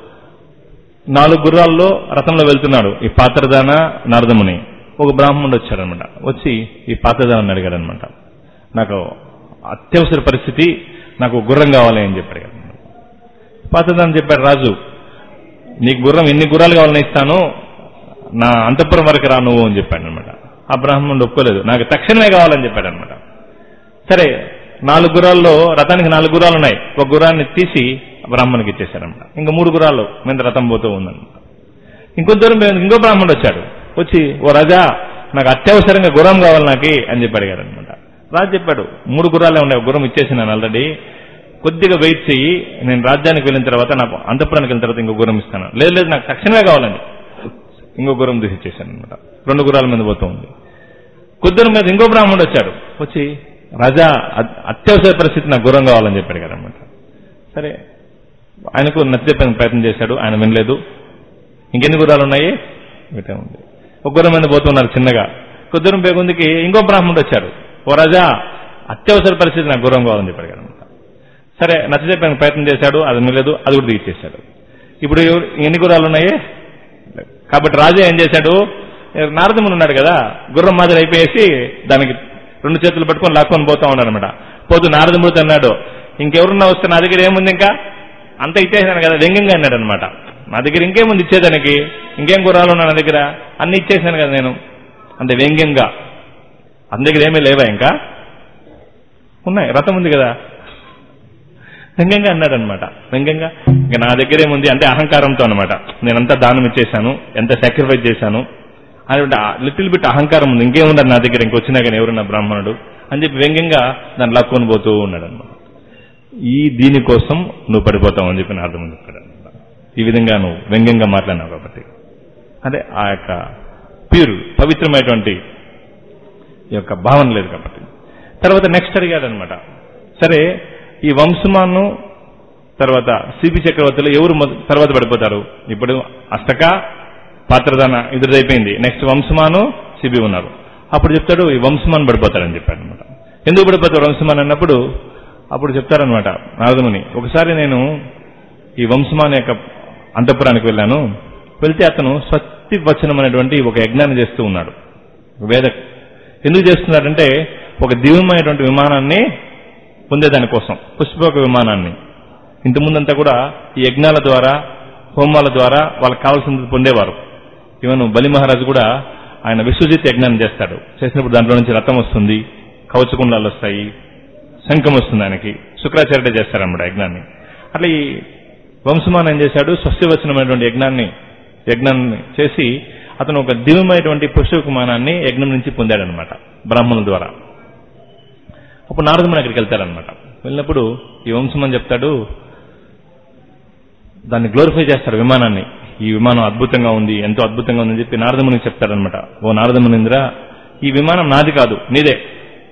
నాలుగు గుర్రాల్లో రథంలో వెళ్తున్నాడు ఈ పాత్రదాన నారదముని ఒక బ్రాహ్మణుడు వచ్చాడనమాట వచ్చి ఈ పాత్రదానాన్ని అడిగాడనమాట నాకు అత్యవసర పరిస్థితి నాకు గుర్రం కావాలి అని చెప్పాడు కదా పాత్రదానం చెప్పాడు రాజు నీకు గుర్రం ఎన్ని గుర్రాలు కావాలని ఇస్తాను నా అంతఃపురం వరకు రా నువ్వు అని చెప్పాడు అనమాట ఆ బ్రాహ్మణుడు ఒప్పుకోలేదు నాకు తక్షణమే కావాలని చెప్పాడు అనమాట సరే నాలుగు గుర్రాల్లో రథానికి నాలుగు గుర్రాలు ఉన్నాయి ఒక గుర్రాన్ని తీసి బ్రాహ్మణునికి ఇచ్చేశారనమాట ఇంకా మూడు గుర్రాలు మీద రథం పోతూ ఉందన్నమాట ఇంకొంత దూరం పోయింది ఇంకో బ్రాహ్మణుడు వచ్చాడు వచ్చి ఓ రాజా నాకు అత్యవసరంగా గుర్రం కావాలి నాకు అని చెప్పి అడిగాడు అనమాట రాజు చెప్పాడు మూడు గుర్రాలే ఉన్నాయి ఒక గుర్రం ఇచ్చేసినాను ఆల్రెడీ కొద్దిగా వెయిట్ చెయ్యి నేను రాజ్యానికి వెళ్ళిన తర్వాత నాకు అంతపురానికి వెళ్ళిన తర్వాత ఇంకో గుర్రం ఇస్తాను లేదు లేదు నాకు తక్షణమే కావాలని ఇంకో గుర్రం తీసి ఇచ్చేసాను అనమాట రెండు గుర్రాల మీద పోతూ ఉంది కొద్దిరం మీద ఇంకో బ్రాహ్మణుడు వచ్చాడు వచ్చి రాజా అ- అత్యవసర పరిస్థితి నాకు గుర్రం కావాలని చెప్పాడు కదా అనమాట సరే ఆయనకు నచ్చజెప్పే ప్రయత్నం చేశాడు ఆయన వినలేదు ఇంకెన్ని గుర్రాలు ఉన్నాయి ఒకటే ఉంది ఒక గుర్రం మీద పోతున్నారు చిన్నగా కొద్దిరం పేగుందికి ఇంకో బ్రాహ్మణుడు వచ్చాడు ఓ రాజా అత్యవసర పరిస్థితి నాకు గుర్రం కావాలని చెప్పాడు కదా అనమాట సరే నచ్చజెప్పడానికి ప్రయత్నం చేశాడు అది వినలేదు అది కూడా తీసేశాడు ఇప్పుడు ఎవరు- ఎన్ని గుర్రాలు ఉన్నాయి కాబట్టి రాజు ఏం చేశాడు నారదముని ఉన్నాడు కదా గుర్రం మాదిరి అయిపోయేసి దానికి రెండు చేతులు పట్టుకొని లాక్కొని పోతా ఉన్నాడు అనమాట పోతూ నారదముడితో అన్నాడు ఇంకెవరున్నా వస్తే నా దగ్గర ఏముంది ఇంకా అంత ఇచ్చేసాను కదా వ్యంగ్యంగా అన్నాడు అనమాట నా దగ్గర ఇంకేముంది ఇచ్చేదానికి ఇంకేం గుర్రాలు ఉన్నాయి నా దగ్గర అన్ని ఇచ్చేసాను కదా నేను అంతే వ్యంగ్యంగా అంత దగ్గర ఏమీ లేవా ఇంకా ఉన్నాయి రథం ఉంది కదా వ్యంగ్యంగా అన్నాడు అనమాట వ్యంగ్యంగా ఇంకా నా దగ్గర ఏముంది అంటే అహంకారంతో అనమాట నేనంతా దానం ఇచ్చేశాను ఎంత సాక్రిఫైస్ చేశాను అని లిటిల్ బిట్ అహంకారం ఉంది ఇంకేముండదు నా దగ్గర ఇంకొచ్చినా కానీ ఎవరున్నా బ్రాహ్మణుడు అని చెప్పి వ్యంగ్యంగా దాన్ని లాక్కొని పోతూ ఉన్నాడు అనమాట ఈ దీనికోసం నువ్వు పడిపోతావు అని చెప్పి నా అర్థం చెప్పాడు అనమాట ఈ విధంగా నువ్వు వ్యంగ్యంగా మాట్లాడినావు కాబట్టి అదే ఆ యొక్క ప్యూర్ పవిత్రమైనటువంటి ఈ యొక్క భావన లేదు కాబట్టి తర్వాత నెక్స్ట్ అడిగాడు అనమాట సరే ఈ వంశమాను తర్వాత సిపి చక్రవర్తులు ఎవరు మొద- తర్వాత పడిపోతారు ఇప్పుడు అష్టక పాత్రదాన ఇద్దరు అయిపోయింది నెక్స్ట్ వంశమాను సిబి ఉన్నారు అప్పుడు చెప్తాడు ఈ వంశమాన్ పడిపోతాడని చెప్పాడు అనమాట ఎందుకు పడిపోతాడు వంశమాన్ అన్నప్పుడు అప్పుడు చెప్తారనమాట నారదముని ఒకసారి నేను ఈ వంశమాన్ యొక్క అంతఃపురానికి వెళ్ళాను వెళ్తే అతను స్వస్తి వచనం అనేటువంటి ఒక యజ్ఞాన్ని చేస్తూ ఉన్నాడు వేద ఎందుకు చేస్తున్నాడంటే ఒక దివ్యమైనటువంటి విమానాన్ని పొందేదాని కోసం పుష్పక విమానాన్ని ఇంత ముందంతా కూడా ఈ యజ్ఞాల ద్వారా హోమాల ద్వారా వాళ్ళకి కావాల్సినది పొందేవారు ఈవెన్ బలి మహారాజు కూడా ఆయన విశ్వజిత్ యజ్ఞాన్ని చేస్తాడు చేసినప్పుడు దాంట్లో నుంచి రథం వస్తుంది కవచకుండాలు వస్తాయి శంఖం వస్తుంది ఆయనకి శుక్రాచార్యుడే చేస్తారన్నమాట యజ్ఞాన్ని అట్లా ఈ వంశమాన్ ఏం చేశాడు స్వస్తివచనమైనటువంటి యజ్ఞాన్ని యజ్ఞాన్ని చేసి అతను ఒక దివ్యమైనటువంటి పుష్పకుమానాన్ని యజ్ఞం నుంచి పొందాడనమాట బ్రాహ్మణుల ద్వారా అప్పుడు నారదముని అక్కడికి వెళ్తాడనమాట వెళ్ళినప్పుడు ఈ వంశమని చెప్తాడు దాన్ని గ్లోరిఫై చేస్తారు విమానాన్ని ఈ విమానం అద్భుతంగా ఉంది ఎంతో అద్భుతంగా ఉందని చెప్పి నారదమునికి చెప్తాడనమాట ఓ నారదమునింద్ర ఈ విమానం నాది కాదు నీదే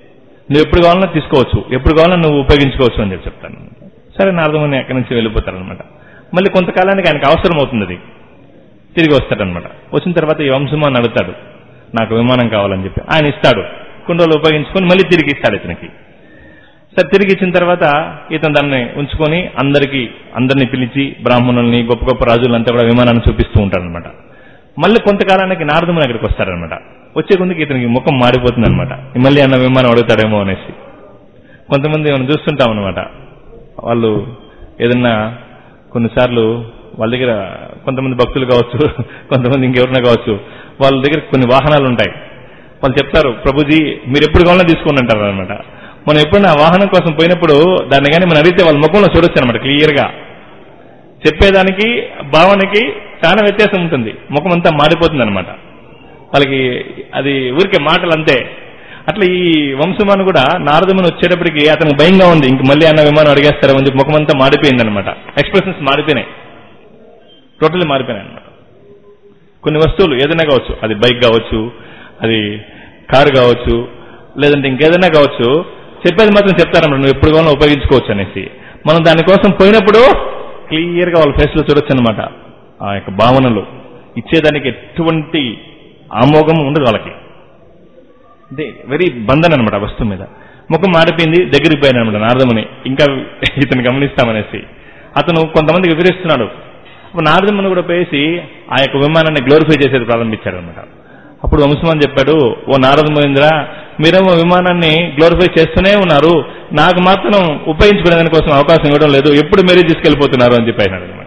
నువ్వు ఎప్పుడు కావాలన్నా తీసుకోవచ్చు ఎప్పుడు కావాలన్నా నువ్వు ఉపయోగించుకోవచ్చు అని చెప్పి చెప్తాను సరే నారదముని అక్కడి నుంచి వెళ్ళిపోతారనమాట మళ్ళీ కొంతకాలానికి ఆయనకు అవసరం అవుతుంది అది తిరిగి వస్తాడనమాట వచ్చిన తర్వాత ఈ వంశమాన్ని అడుగుతాడు నాకు విమానం కావాలని చెప్పి ఆయన ఇస్తాడు కొన్ని రోజులు ఉపయోగించుకొని మళ్ళీ తిరిగి ఇస్తాడు ఇతనికి సరే తిరిగి ఇచ్చిన తర్వాత ఇతను దాన్ని ఉంచుకొని అందరికి అందరిని పిలిచి బ్రాహ్మణుల్ని గొప్ప గొప్ప రాజులంతా కూడా విమానాన్ని చూపిస్తూ ఉంటారనమాట మళ్ళీ కొంతకాలానికి నారదముని అక్కడికి వస్తారనమాట వచ్చే కొందుకు ఇతనికి ముఖం మారిపోతుంది అనమాట మళ్ళీ అన్న విమానం అడుగుతాడేమో అనేసి కొంతమంది మనం చూస్తుంటాం అనమాట వాళ్ళు ఏదన్నా కొన్నిసార్లు వాళ్ళ దగ్గర కొంతమంది భక్తులు కావచ్చు కొంతమంది ఇంకెవరైనా కావచ్చు వాళ్ళ దగ్గర కొన్ని వాహనాలు ఉంటాయి వాళ్ళు చెప్తారు ప్రభుజీ మీరు ఎప్పుడు కావాలన్నా తీసుకోండి అంటారు అనమాట మనం ఎప్పుడైనా ఆ వాహనం కోసం పోయినప్పుడు దాన్ని కానీ మనం అడిగితే వాళ్ళ ముఖంలో చూడొచ్చు అనమాట క్లియర్ గా చెప్పేదానికి భావనకి చాలా వ్యత్యాసం ఉంటుంది ముఖం అంతా మారిపోతుంది అనమాట వాళ్ళకి అది ఊరికే మాటలు అంతే అట్లా ఈ వంశమాను కూడా నారదముని వచ్చేటప్పటికి అతనికి భయంగా ఉంది ఇంక మళ్ళీ అన్న విమానం అడిగేస్తారో అని చెప్పి ముఖం అంతా మారిపోయింది అనమాట ఎక్స్ప్రెషన్స్ మారిపోయినాయి టోటల్లీ మారిపోయినాయి అనమాట కొన్ని వస్తువులు ఏదైనా కావచ్చు అది బైక్ కావచ్చు అది కారు కావచ్చు లేదంటే ఇంకేదైనా కావచ్చు చెప్పేది మాత్రం చెప్తారన్నమాట నువ్వు ఎప్పుడు కావాలో ఉపయోగించుకోవచ్చు అనేసి మనం దానికోసం పోయినప్పుడు క్లియర్ గా వాళ్ళ ఫేస్ లో చూడొచ్చు అనమాట ఆ యొక్క భావనలు ఇచ్చేదానికి ఎటువంటి ఆమోగం ఉండదు వాళ్ళకి అంటే వెరీ బంధన్ అనమాట వస్తువు మీద ముఖం మారిపోయింది దగ్గరికి పోయాను అనమాట నారదముని ఇంకా ఇతను గమనిస్తామనేసి అతను కొంతమందికి వివరిస్తున్నాడు అప్పుడు నారదముని కూడా పోయేసి ఆ యొక్క విమానాన్ని గ్లోరిఫై చేసేది ప్రారంభించాడు అనమాట అప్పుడు వంశమాన్ చెప్పాడు ఓ నారద మహేంద్ర మీరేమో విమానాన్ని గ్లోరిఫై చేస్తూనే ఉన్నారు నాకు మాత్రం ఉపయోగించుకునే దానికోసం అవకాశం ఇవ్వడం లేదు ఎప్పుడు మీరే తీసుకెళ్లిపోతున్నారు అని చెప్పి అనమాట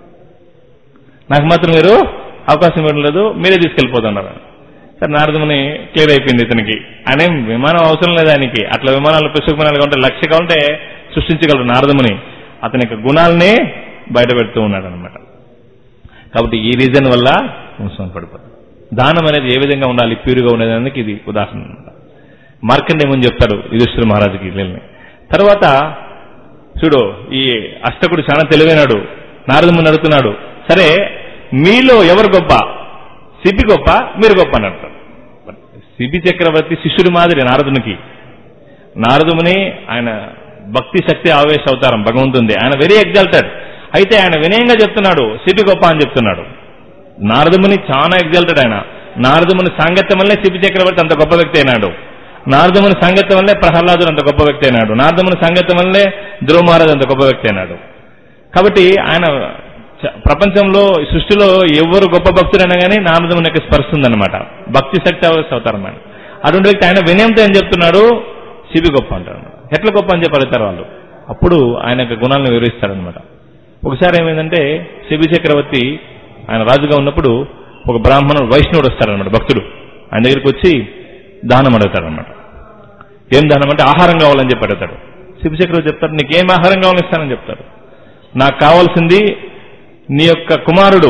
నాకు మాత్రం మీరు అవకాశం ఇవ్వడం లేదు మీరే తీసుకెళ్లిపోతున్నారు సరే నారదముని క్లియర్ అయిపోయింది ఇతనికి ఆయన ఏం విమానం అవసరం లేదు ఆయనకి అట్లా విమానాలు పుస్తక విమానాలు కావాలంటే లక్ష కావాలంటే సృష్టించగలరు నారదముని అతని యొక్క గుణాలనే బయట పెడుతూ ఉన్నాడు అనమాట కాబట్టి ఈ రీజన్ వల్ల వంశం పడిపోతుంది దానం అనేది ఏ విధంగా ఉండాలి ప్యూర్గా ఉండేదానికి ఇది ఉదాహరణ అనమాట మార్కండేమని చెప్తాడు యుధిష్ఠిర మహారాజుకి వీళ్ళని తర్వాత చూడు ఈ అష్టకుడు చాలా తెలివైనాడు నారదముని అడుగుతున్నాడు సరే మీలో ఎవరు గొప్ప సిపి గొప్ప మీరు గొప్ప అని అంటారు సిపి చక్రవర్తి శిష్యుడి మాదిరి నారదునికి నారదుని ఆయన భక్తి శక్తి ఆవేశ అవతారం భగవంతుంది ఆయన వెరీ ఎగ్జాల్టెడ్ అయితే ఆయన వినయంగా చెప్తున్నాడు సిపి గొప్ప అని చెప్తున్నాడు నారదముని చాలా ఎగ్జాల్టెడ్ ఆయన నారదముని సాంగత్యం వల్లే సిపి చక్రవర్తి అంత గొప్ప వ్యక్తి అయినాడు నారదముని సాంగత్యం వల్లే ప్రహ్లాదుడు అంత గొప్ప వ్యక్తి అయినాడు నారదముని సాంగత్యం వల్లే ధ్రువ మహారాజు అంత గొప్ప వ్యక్తి అయినాడు కాబట్టి ఆయన చ- ప్రపంచంలో ఈ సృష్టిలో ఎవరు గొప్ప భక్తుడైనా కానీ నారదముని యొక్క స్పర్శ ఉందన్నమాట భక్తి శక్తి అవతారం ఆయన అటువంటి వ్యక్తి ఆయన వినయంతో ఏం చెప్తున్నాడు శివి గొప్ప అంటారు ఎట్లా గొప్ప అని చెప్పి అడుగుతారు వాళ్ళు అప్పుడు ఆయన యొక్క గుణాలను వివరిస్తారనమాట ఒకసారి ఏమైందంటే శిబి చక్రవర్తి ఆయన రాజుగా ఉన్నప్పుడు ఒక బ్రాహ్మణుడు వైష్ణవుడు వస్తాడనమాట భక్తుడు ఆయన దగ్గరికి వచ్చి దానం అడుగుతాడనమాట ఏం దానం అంటే ఆహారం కావాలని చెప్పి అడుగుతాడు శిబి చక్రవర్తి చెప్తాడు నీకేం ఆహారం కావాలని ఇస్తానని చెప్తాడు నాకు కావాల్సింది నీ యొక్క కుమారుడు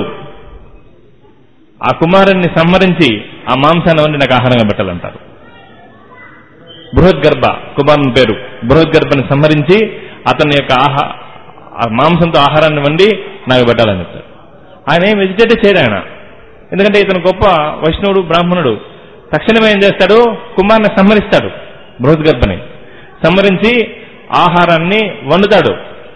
ఆ కుమారుణ్ణి సంహరించి ఆ మాంసాన్ని వండి నాకు ఆహారంగా పెట్టాలంటారు బృహద్గర్భ కుమారుని పేరు బృహద్గర్భని సంహరించి అతని యొక్క ఆహా ఆ మాంసంతో ఆహారాన్ని వండి నాకు పెట్టాలని చెప్తారు ఆయన ఏం వెజిటేటే చేయడు ఆయన ఎందుకంటే ఇతను గొప్ప వైష్ణవుడు బ్రాహ్మణుడు తక్షణమే ఏం చేస్తాడు కుమారుని సంహరిస్తాడు బృహద్గర్భని సంహరించి ఆహారాన్ని వండుతాడు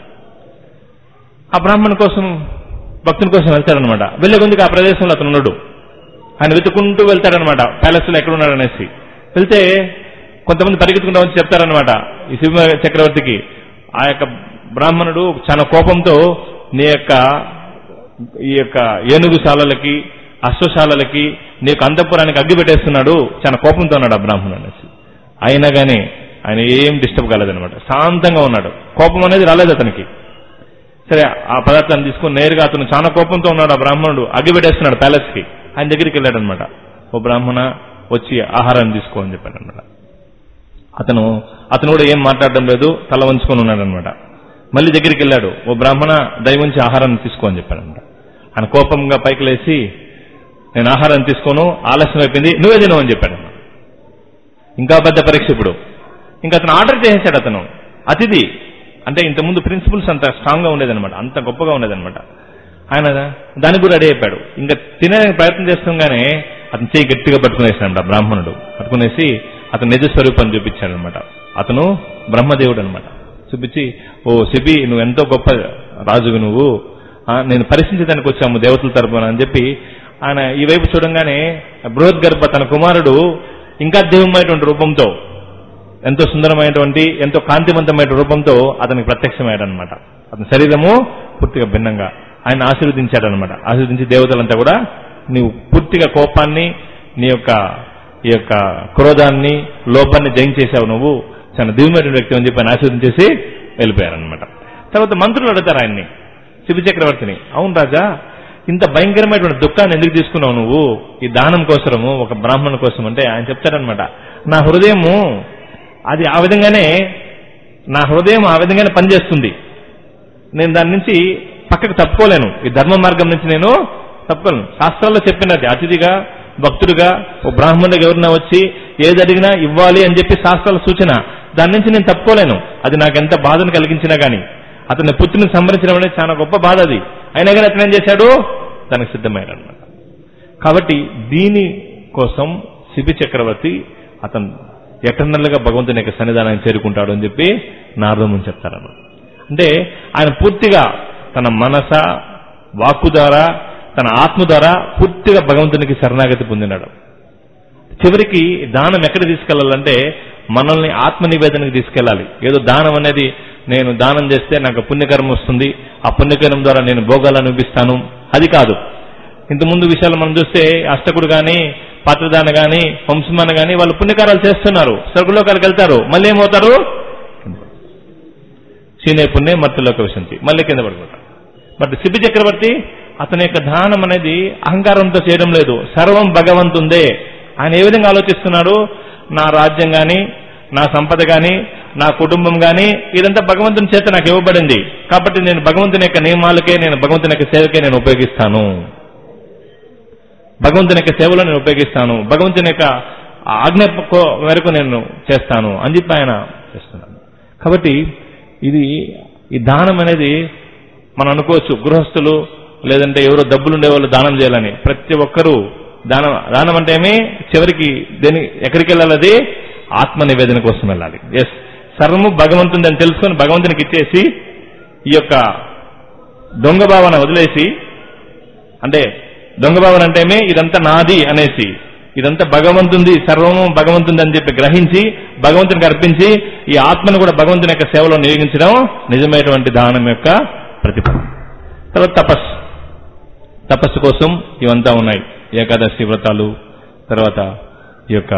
ఆ బ్రాహ్మణు కోసం భక్తుని కోసం వెళ్తాడనమాట వెళ్ళే కొద్దికి ఆ ప్రదేశంలో అతను ఉన్నాడు ఆయన వెతుకుంటూ వెళ్తాడనమాట ప్యాలెస్ లో ఎక్కడున్నాడు అనేసి వెళ్తే కొంతమంది పరిగెత్తుకుంటూ వచ్చి చెప్తారనమాట ఈ శివ చక్రవర్తికి ఆ యొక్క బ్రాహ్మణుడు చాలా కోపంతో నీ యొక్క ఈ యొక్క ఏనుగుశాలలకి అశ్వశాలలకి నీ యొక్క అంతఃపురానికి అగ్గి పెట్టేస్తున్నాడు చాలా కోపంతో ఉన్నాడు ఆ బ్రాహ్మణుడు అనేసి అయినా కానీ ఆయన ఏం డిస్టర్బ్ కాలేదనమాట శాంతంగా ఉన్నాడు కోపం అనేది రాలేదు అతనికి సరే ఆ పదార్థాన్ని తీసుకుని నేరుగా అతను చాలా కోపంతో ఉన్నాడు ఆ బ్రాహ్మణుడు అగ్గి పెట్టేస్తున్నాడు ప్యాలెస్ కి ఆయన దగ్గరికి వెళ్ళాడు అనమాట ఓ బ్రాహ్మణ వచ్చి ఆహారాన్ని తీసుకో అని చెప్పాడు అనమాట అతను అతను కూడా ఏం మాట్లాడడం లేదు తల వంచుకొని ఉన్నాడు అనమాట మళ్ళీ దగ్గరికి వెళ్ళాడు ఓ బ్రాహ్మణ దయవుంచి ఆహారాన్ని తీసుకో అని చెప్పాడు అనమాట ఆయన కోపంగా పైకి లేచి నేను ఆహారం తీసుకోను ఆలస్యం అయిపోయింది నువ్వే తినవు అని చెప్పాడు అన్నమాట. ఇంకా పెద్ద పరీక్ష ఇప్పుడు ఇంకా అతను ఆర్డర్ చేసేసాడు అతను అతిథి అంటే ఇంతకుముందు ప్రిన్సిపల్స్ అంత స్ట్రాంగ్ గా ఉండేదన్నమాట అంత గొప్పగా ఉండేదన్నమాట ఆయన దానికి కూడా రెడీ అయిపోయాడు ఇంకా తినడానికి ప్రయత్నం చేస్తుండగానే అతను చేయి గట్టిగా పట్టుకునేసాడు బ్రాహ్మణుడు పట్టుకునేసి అతను నిజ స్వరూపాన్ని చూపించాడు అనమాట అతను బ్రహ్మదేవుడు అనమాట చూపించి ఓ శిబి నువ్వు ఎంతో గొప్ప రాజువి నువ్వు ఆ, నేను పరిశీలించడానికి వచ్చాము దేవతల తరపున అని చెప్పి ఆయన ఈ వైపు చూడంగానే బృహద్గర్భ తన కుమారుడు ఇంకా దివ్యమైనటువంటి రూపంతో ఎంతో సుందరమైనటువంటి ఎంతో కాంతివంతమైన రూపంతో అతనికి ప్రత్యక్షమయ్యాడు అనమాట అతని శరీరము పూర్తిగా భిన్నంగా ఆయన ఆశీర్వదించాడు అనమాట ఆశీర్వదించి దేవతలంతా కూడా నీవు పూర్తిగా కోపాన్ని నీ యొక్క ఈ యొక్క క్రోధాన్ని లోపాన్ని జయించేశావు నువ్వు చాలా దివ్యమైన వ్యక్తి అని చెప్పి ఆయన ఆశీర్వదించేసి వెళ్ళిపోయారనమాట తర్వాత మంత్రులు అడుగుతారు ఆయన్ని శివ చక్రవర్తిని అవును రాజా ఇంత భయంకరమైనటువంటి దుఃఖాన్ని ఎందుకు తీసుకున్నావు నువ్వు ఈ దానం కోసము ఒక బ్రాహ్మణు కోసం అంటే ఆయన చెప్తారనమాట నా హృదయము అది ఆ విధంగానే నా హృదయం ఆ విధంగానే పనిచేస్తుంది నేను దాని నుంచి పక్కకు తప్పుకోలేను ఈ ధర్మ మార్గం నుంచి నేను తప్పుకోలేను శాస్త్రాల్లో చెప్పినది అతిథిగా భక్తుడిగా ఓ బ్రాహ్మణుడిగా ఎవరైనా వచ్చి ఏది అడిగినా ఇవ్వాలి అని చెప్పి శాస్త్రాల సూచన దాని నుంచి నేను తప్పుకోలేను అది నాకు ఎంత బాధను కలిగించినా గానీ అతని పుత్రుని సంహరించడం అనేది చాలా గొప్ప బాధ అది అయినా కానీ అతను ఏం చేశాడు దానికి సిద్ధమయ్యాడు అనమాట కాబట్టి దీని కోసం శిబి చక్రవర్తి అతను ఎటర్నల్ గా భగవంతుని యొక్క సన్నిధానాన్ని చేరుకుంటాడు అని చెప్పి నారదముని చెప్తారన్నమాట అంటే ఆయన పూర్తిగా తన మనస వాక్కు ద్వారా తన ఆత్మ ద్వారా పూర్తిగా భగవంతునికి శరణాగతి పొందినాడు చివరికి దానం ఎక్కడ తీసుకెళ్లాలంటే మనల్ని ఆత్మ నివేదనకి తీసుకెళ్ళాలి ఏదో దానం అనేది నేను దానం చేస్తే నాకు పుణ్యకర్మ వస్తుంది ఆ పుణ్యకర్మ ద్వారా నేను భోగాలు అనిపిస్తాను అది కాదు ఇంతకుముందు విషయాలు మనం చూస్తే అష్టకుడు గాని పాత్రదాన గాని వంశమాన గాని వాళ్ళు పుణ్యకారాలు చేస్తున్నారు స్వర్గలోకాలకు వెళ్తారు మళ్ళీ ఏమవుతారు సీనే పుణ్య మత్తులోక విశంతి మళ్ళీ కింద పడిపోతారు బట్ సిద్ధి చక్రవర్తి అతని యొక్క దానం అనేది అహంకారంతో చేయడం లేదు సర్వం భగవంతుందే ఆయన ఏ విధంగా ఆలోచిస్తున్నాడు నా రాజ్యం గాని నా సంపద గాని నా కుటుంబం గాని ఇదంతా భగవంతుని చేత నాకు ఇవ్వబడింది కాబట్టి నేను భగవంతుని యొక్క నియమాలకే నేను భగవంతుని యొక్క సేవకే నేను ఉపయోగిస్తాను భగవంతుని యొక్క సేవలో నేను ఉపయోగిస్తాను భగవంతుని యొక్క ఆజ్ఞ కో- మేరకు నేను చేస్తాను అని చెప్పి ఆయన చేస్తున్నాను కాబట్టి ఇది ఈ దానం అనేది మనం అనుకోవచ్చు గృహస్థులు లేదంటే ఎవరో డబ్బులు ఉండే వాళ్ళు దానం చేయాలని ప్రతి ఒక్కరూ దానం దానం అంటే ఏమి చివరికి దేని ఎక్కడికి వెళ్ళాలి అది ఆత్మ నివేదన కోసం వెళ్ళాలి ఎస్ సర్వము భగవంతుంది అని తెలుసుకొని భగవంతునికి ఇచ్చేసి ఈ యొక్క దొంగ భావన వదిలేసి అంటే దొంగ భావన అంటే ఏమి ఇదంతా నాది అనేసి ఇదంతా భగవంతుంది సర్వము భగవంతుంది అని చెప్పి గ్రహించి భగవంతునికి అర్పించి ఈ ఆత్మను కూడా భగవంతుని యొక్క సేవలో నియోగించడం నిజమైనటువంటి దానం యొక్క ప్రతిఫలం తర్వాత తపస్సు తపస్సు కోసం ఇవంతా ఉన్నాయి ఏకాదశి వ్రతాలు తర్వాత ఈ యొక్క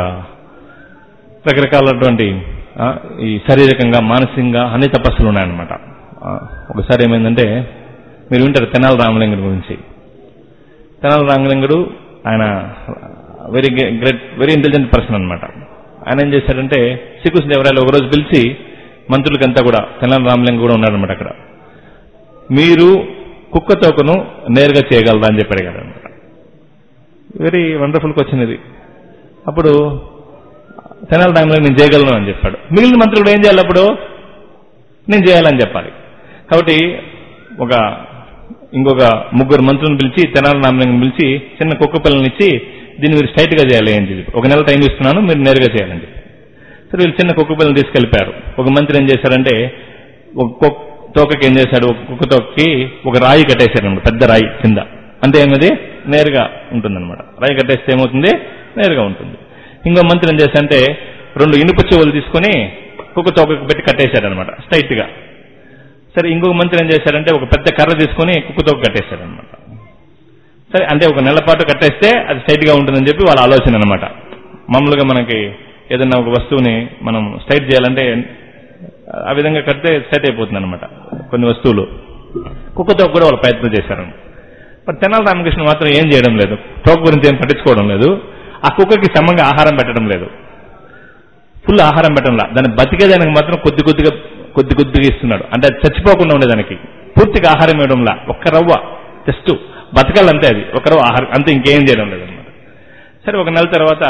రకరకాలటువంటి ఆ, ఈ శారీరకంగా మానసికంగా అన్ని తపస్సులు ఉన్నాయన్నమాట ఆ, ఒకసారి ఏమైందంటే మీరు వింటారు తెనాలి రామలింగుడి గురించి తెనాలి రామలింగుడు ఆయన very great very intelligent person అనమాట ఆయన ఏం చేశాడంటే శ్రీకృష్ణదేవరాయలు ఒకరోజు పిలిచి మంత్రులకంతా కూడా తెనాలి రామలింగ కూడా ఉన్నారనమాట అక్కడ మీరు కుక్క తోకను నేరుగా చేయగలరా అని చెప్పి అడిగాడు అనమాట వెరీ వండర్ఫుల్ క్వశ్చన్ ఇది అప్పుడు తెనాలి రామలింగ నేను చేయగలను అని చెప్పాడు మిగిలిన మంత్రులు ఏం చేయాలి అప్పుడు నేను చేయాలని చెప్పాలి కాబట్టి ఒక ఇంకొక ముగ్గురు మంత్రులను పిలిచి తెనాలి రామలింగం పిలిచి చిన్న కుక్క పిల్లల్ని ఇచ్చి దీన్ని మీరు స్ట్రైట్ గా చేయాలి అని చెప్పి ఒక నెల టైం ఇస్తున్నాను మీరు నేరుగా చేయాలని చెప్పి సరే వీళ్ళు చిన్న కుక్క పిల్లల్ని తీసుకెళ్లిపారు ఒక మంత్రి ఏం చేశారంటే ఒక కుక్క తోకకి ఏం చేశాడు ఒక కుక్క తోకకి ఒక రాయి కట్టేశారు అన్నమాట పెద్ద రాయి కింద అంటే ఏమది నేరుగా ఉంటుందన్నమాట రాయి కట్టేస్తే ఏమవుతుంది నేరుగా ఉంటుంది ఇంకో మంత్రి ఏం చేశారంటే రెండు ఇనుప చెవులు తీసుకొని కుక్క తోకకి పెట్టి కట్టేశారనమాట స్ట్రైట్ గా సరే ఇంకొక మంత్రి ఏం చేశారంటే ఒక పెద్ద కర్ర తీసుకొని కుక్కతో కట్టేశారనమాట సరే అంటే ఒక నెల పాటు కట్టేస్తే అది స్ట్రైట్ గా ఉంటుందని చెప్పి వాళ్ళ ఆలోచన అనమాట మామూలుగా మనకి ఏదైనా ఒక వస్తువుని మనం స్ట్రైట్ చేయాలంటే ఆ విధంగా కడితే సెట్ అయిపోతుంది అనమాట కొన్ని వస్తువులు కుక్కతో కూడా వాళ్ళు ప్రయత్నం చేశారు బట్ తెనాలి రామకృష్ణ మాత్రం ఏం చేయడం లేదు తోక గురించి ఏం పట్టించుకోవడం లేదు ఆ కుక్కకి సమంగా ఆహారం పెట్టడం లేదు ఫుల్ ఆహారం పెట్టడంలా దాన్ని బతికేదానికి మాత్రం కొద్ది కొద్దిగా కొద్ది కొద్దిగా ఇస్తున్నాడు అంటే అది చచ్చిపోకుండా ఉండేదానికి పూర్తిగా ఆహారం ఇవ్వడంలా ఒక్క రవ్వ జస్ట్ బతకాలంతే అది ఒక రవ్వ ఆహారం అంతే ఇంకేం చేయడం లేదన్నమాట సరే ఒక నెల తర్వాత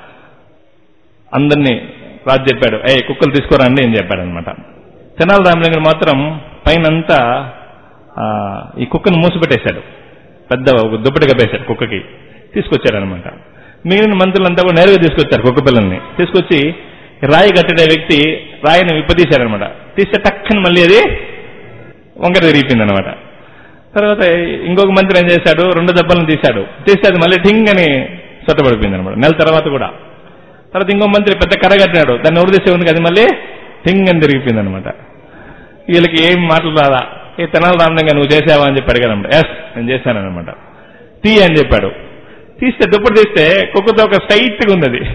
అందరినీ రాజు చెప్పాడు ఏ కుక్కలు తీసుకురండి అని చెప్పాడు అనమాట తెనాలి రామలింగుడు మాత్రం పైనంతా ఆ, ఈ కుక్కను మూసిపెట్టేశాడు పెద్ద ఒక దుప్పటి కప్పేశాడు కుక్కకి తీసుకొచ్చాడనమాట మిగిలిన మంత్రులంతా కూడా నేరుగా తీసుకొచ్చారు కుక్క పిల్లల్ని తీసుకొచ్చి రాయి కట్టిన వ్యక్తి రాయిని విప్పదీశారనమాట తీస్తే టక్కని మళ్ళీ అది వంకర తిరిగిపోయింది అనమాట తర్వాత ఇంకొక మంత్రి ఏం చేశాడు రెండు దెబ్బలను తీశాడు తీస్తే అది మళ్ళీ ఠింగ్ అని సొట్టబడిపోయింది అనమాట నెల తర్వాత కూడా తర్వాత ఇంకో మంత్రి పెద్ద కర్ర కట్టినాడు దాన్ని ఎవరు తీసే ఉంది అది మళ్ళీ ఠింగ్ అని తిరిగిపోయింది అనమాట వీళ్ళకి ఏం మాటలు రాదా ఏ తెనాలి రామలింగా నువ్వు చేసావా అని చెప్పి అడిగాను ఎస్ నేను చేశానన్నమాట తీ అని చెప్పాడు తీస్తే దుప్పటి తీస్తే కుక్కతో ఒక స్ట్రైట్గా ఉంది అది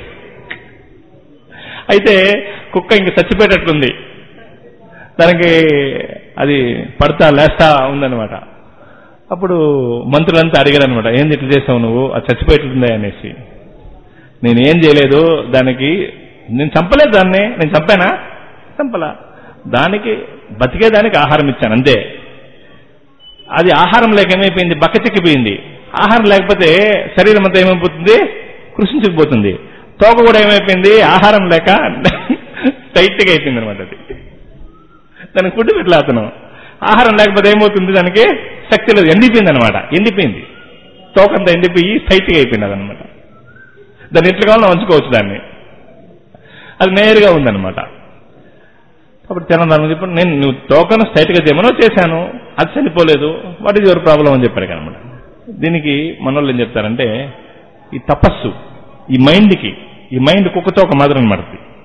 అయితే కుక్క ఇంక చచ్చిపోయేటట్లుంది దానికి అది పడతా లేస్తా ఉందన్నమాట అప్పుడు మంత్రులంతా అడిగారు అనమాట ఏంది ఇట్లా చేసావు నువ్వు అది చచ్చిపోయేట్లుందా అనేసి నేను ఏం చేయలేదు దానికి నేను చంపలేదు దాన్ని నేను చంపానా చంపలా దానికి బతికేదానికి ఆహారం ఇచ్చాను అంతే అది ఆహారం లేక ఏమైపోయింది బక్కచెక్కిపోయింది ఆహారం లేకపోతే శరీరం అంతా ఏమైపోతుంది కృషించుకుపోతుంది తోక కూడా ఏమైపోయింది ఆహారం లేక టైట్గా అయిపోయింది అనమాట అది దానికి ఫుడ్ పెట్టలే అతను ఆహారం లేకపోతే ఏమవుతుంది దానికి శక్తి లేదు ఎండిపోయింది అనమాట ఎండిపోయింది తోకంతా ఎండిపోయి టైట్గా అయిపోయింది అదనమాట దాన్ని ఎట్లా కావాలో ఉంచుకోవచ్చు దాన్ని అది నేరుగా ఉందన్నమాట అప్పుడు తెలంగాణ చెప్పి నేను నువ్వు టోకన్ స్ట్రైట్గా చేయమనో చేశాను అది చనిపోలేదు వాట్ ఈజ్ యువర్ ప్రాబ్లం అని చెప్పాడు అనమాట దీనికి మనోళ్ళు ఏం చెప్తారంటే ఈ తపస్సు ఈ మైండ్కి ఈ మైండ్ కుక్కతో ఒక మాదిరి అనమాట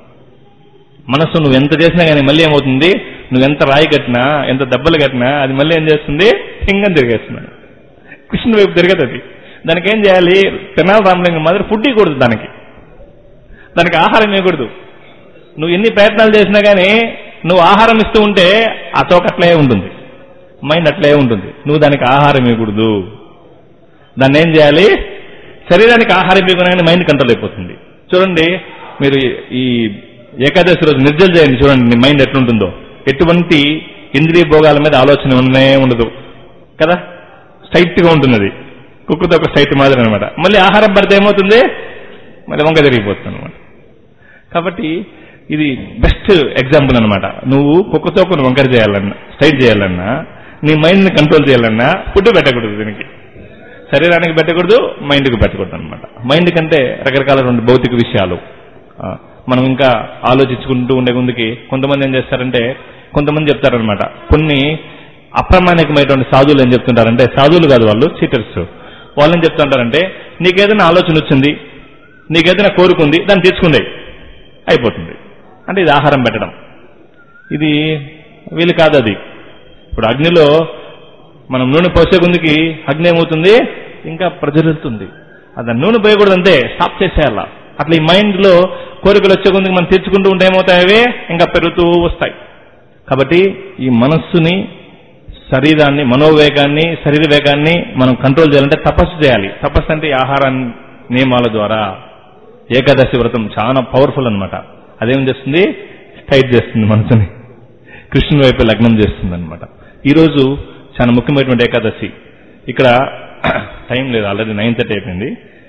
మనస్సు నువ్వు ఎంత చేసినా కానీ మళ్ళీ ఏమవుతుంది నువ్వు ఎంత రాయి కట్టినా ఎంత దెబ్బలు కట్టినా అది మళ్ళీ ఏం చేస్తుంది హింగం తిరిగేస్తున్నాడు కృష్ణుని వైపు తిరగదు అది దానికి ఏం చేయాలి తెనాలి రామలింగం మాదిరి ఫుడ్ ఇవ్వకూడదు దానికి దానికి ఆహారం ఇవ్వకూడదు నువ్వు ఎన్ని ప్రయత్నాలు చేసినా కానీ నువ్వు ఆహారం ఇస్తూ ఉంటే ఆ తోక అట్లే ఉంటుంది మైండ్ అట్లే ఉంటుంది నువ్వు దానికి ఆహారం ఇవ్వకూడదు దాన్ని ఏం చేయాలి శరీరానికి ఆహారం ఇవ్వగానే మైండ్ కంట్రోల్ అయిపోతుంది చూడండి మీరు ఈ ఏకాదశి రోజు నిర్జలు చేయండి చూడండి మీ మైండ్ ఎట్లుంటుందో ఎటువంటి ఇంద్రియ భోగాల మీద ఆలోచన ఉండనే ఉండదు కదా స్ట్రైట్ గా ఉంటుంది అది కుక్కతో ఒక స్ట్రైట్ మాదిరి అనమాట మళ్ళీ ఆహారం పడితే ఏమవుతుంది మళ్ళీ వంక తిరిగిపోతుంది అనమాట కాబట్టి ఇది బెస్ట్ ఎగ్జాంపుల్ అనమాట నువ్వు కుక్కతో కొన్ని వంకర చేయాలన్నా స్ట్రైట్ చేయాలన్నా నీ మైండ్ ని కంట్రోల్ చేయాలన్నా ఫుడ్ పెట్టకూడదు దీనికి శరీరానికి పెట్టకూడదు మైండ్కి పెట్టకూడదు అనమాట మైండ్ కంటే రకరకాల రెండు భౌతిక విషయాలు ఆ, మనం ఇంకా ఆలోచించుకుంటూ ఉండే ముందుకి కొంతమంది ఏం చేస్తారంటే కొంతమంది చెప్తారనమాట కొన్ని అప్రమాణికమైనటువంటి సాధువులు ఏం చెప్తుంటారంటే సాధువులు కాదు వాళ్ళు చీటర్స్ వాళ్ళు ఏం చెప్తుంటారంటే నీకేదైనా ఆలోచన వచ్చింది నీకేదైనా కోరుకుంది దాన్ని తెచ్చుకుంది అయిపోతుంది అంటే ఇది ఆహారం పెట్టడం ఇది వీలు కాదు అది ఇప్పుడు అగ్నిలో మనం నూనె పోసే ముందుకి అగ్ని ఏమవుతుంది ఇంకా ప్రజ్వలిస్తుంది అది నూనె పోయకూడదు అంతే స్టాప్ చేసేయాల అట్లా ఈ మైండ్ లో కోరికలు వచ్చే ముందుకు మనం తెచ్చుకుంటూ ఉంటే ఏమవుతాయి అవి ఇంకా పెరుగుతూ వస్తాయి కాబట్టి ఈ మనస్సుని శరీరాన్ని మనోవేగాన్ని శరీర వేగాన్ని మనం కంట్రోల్ చేయాలంటే తపస్సు చేయాలి తపస్సు అంటే ఈ ఆహార నియమాల ద్వారా ఏకాదశి వ్రతం చాలా పవర్ఫుల్ అన్నమాట అదేం చేస్తుంది టైట్ చేస్తుంది మనసుని కృష్ణుని వైపు లగ్నం చేస్తుంది అనమాట ఈరోజు చాలా ముఖ్యమైనటువంటి ఏకాదశి ఇక్కడ టైం లేదు ఆల్రెడీ నైన్ థర్టీ అయిపోయింది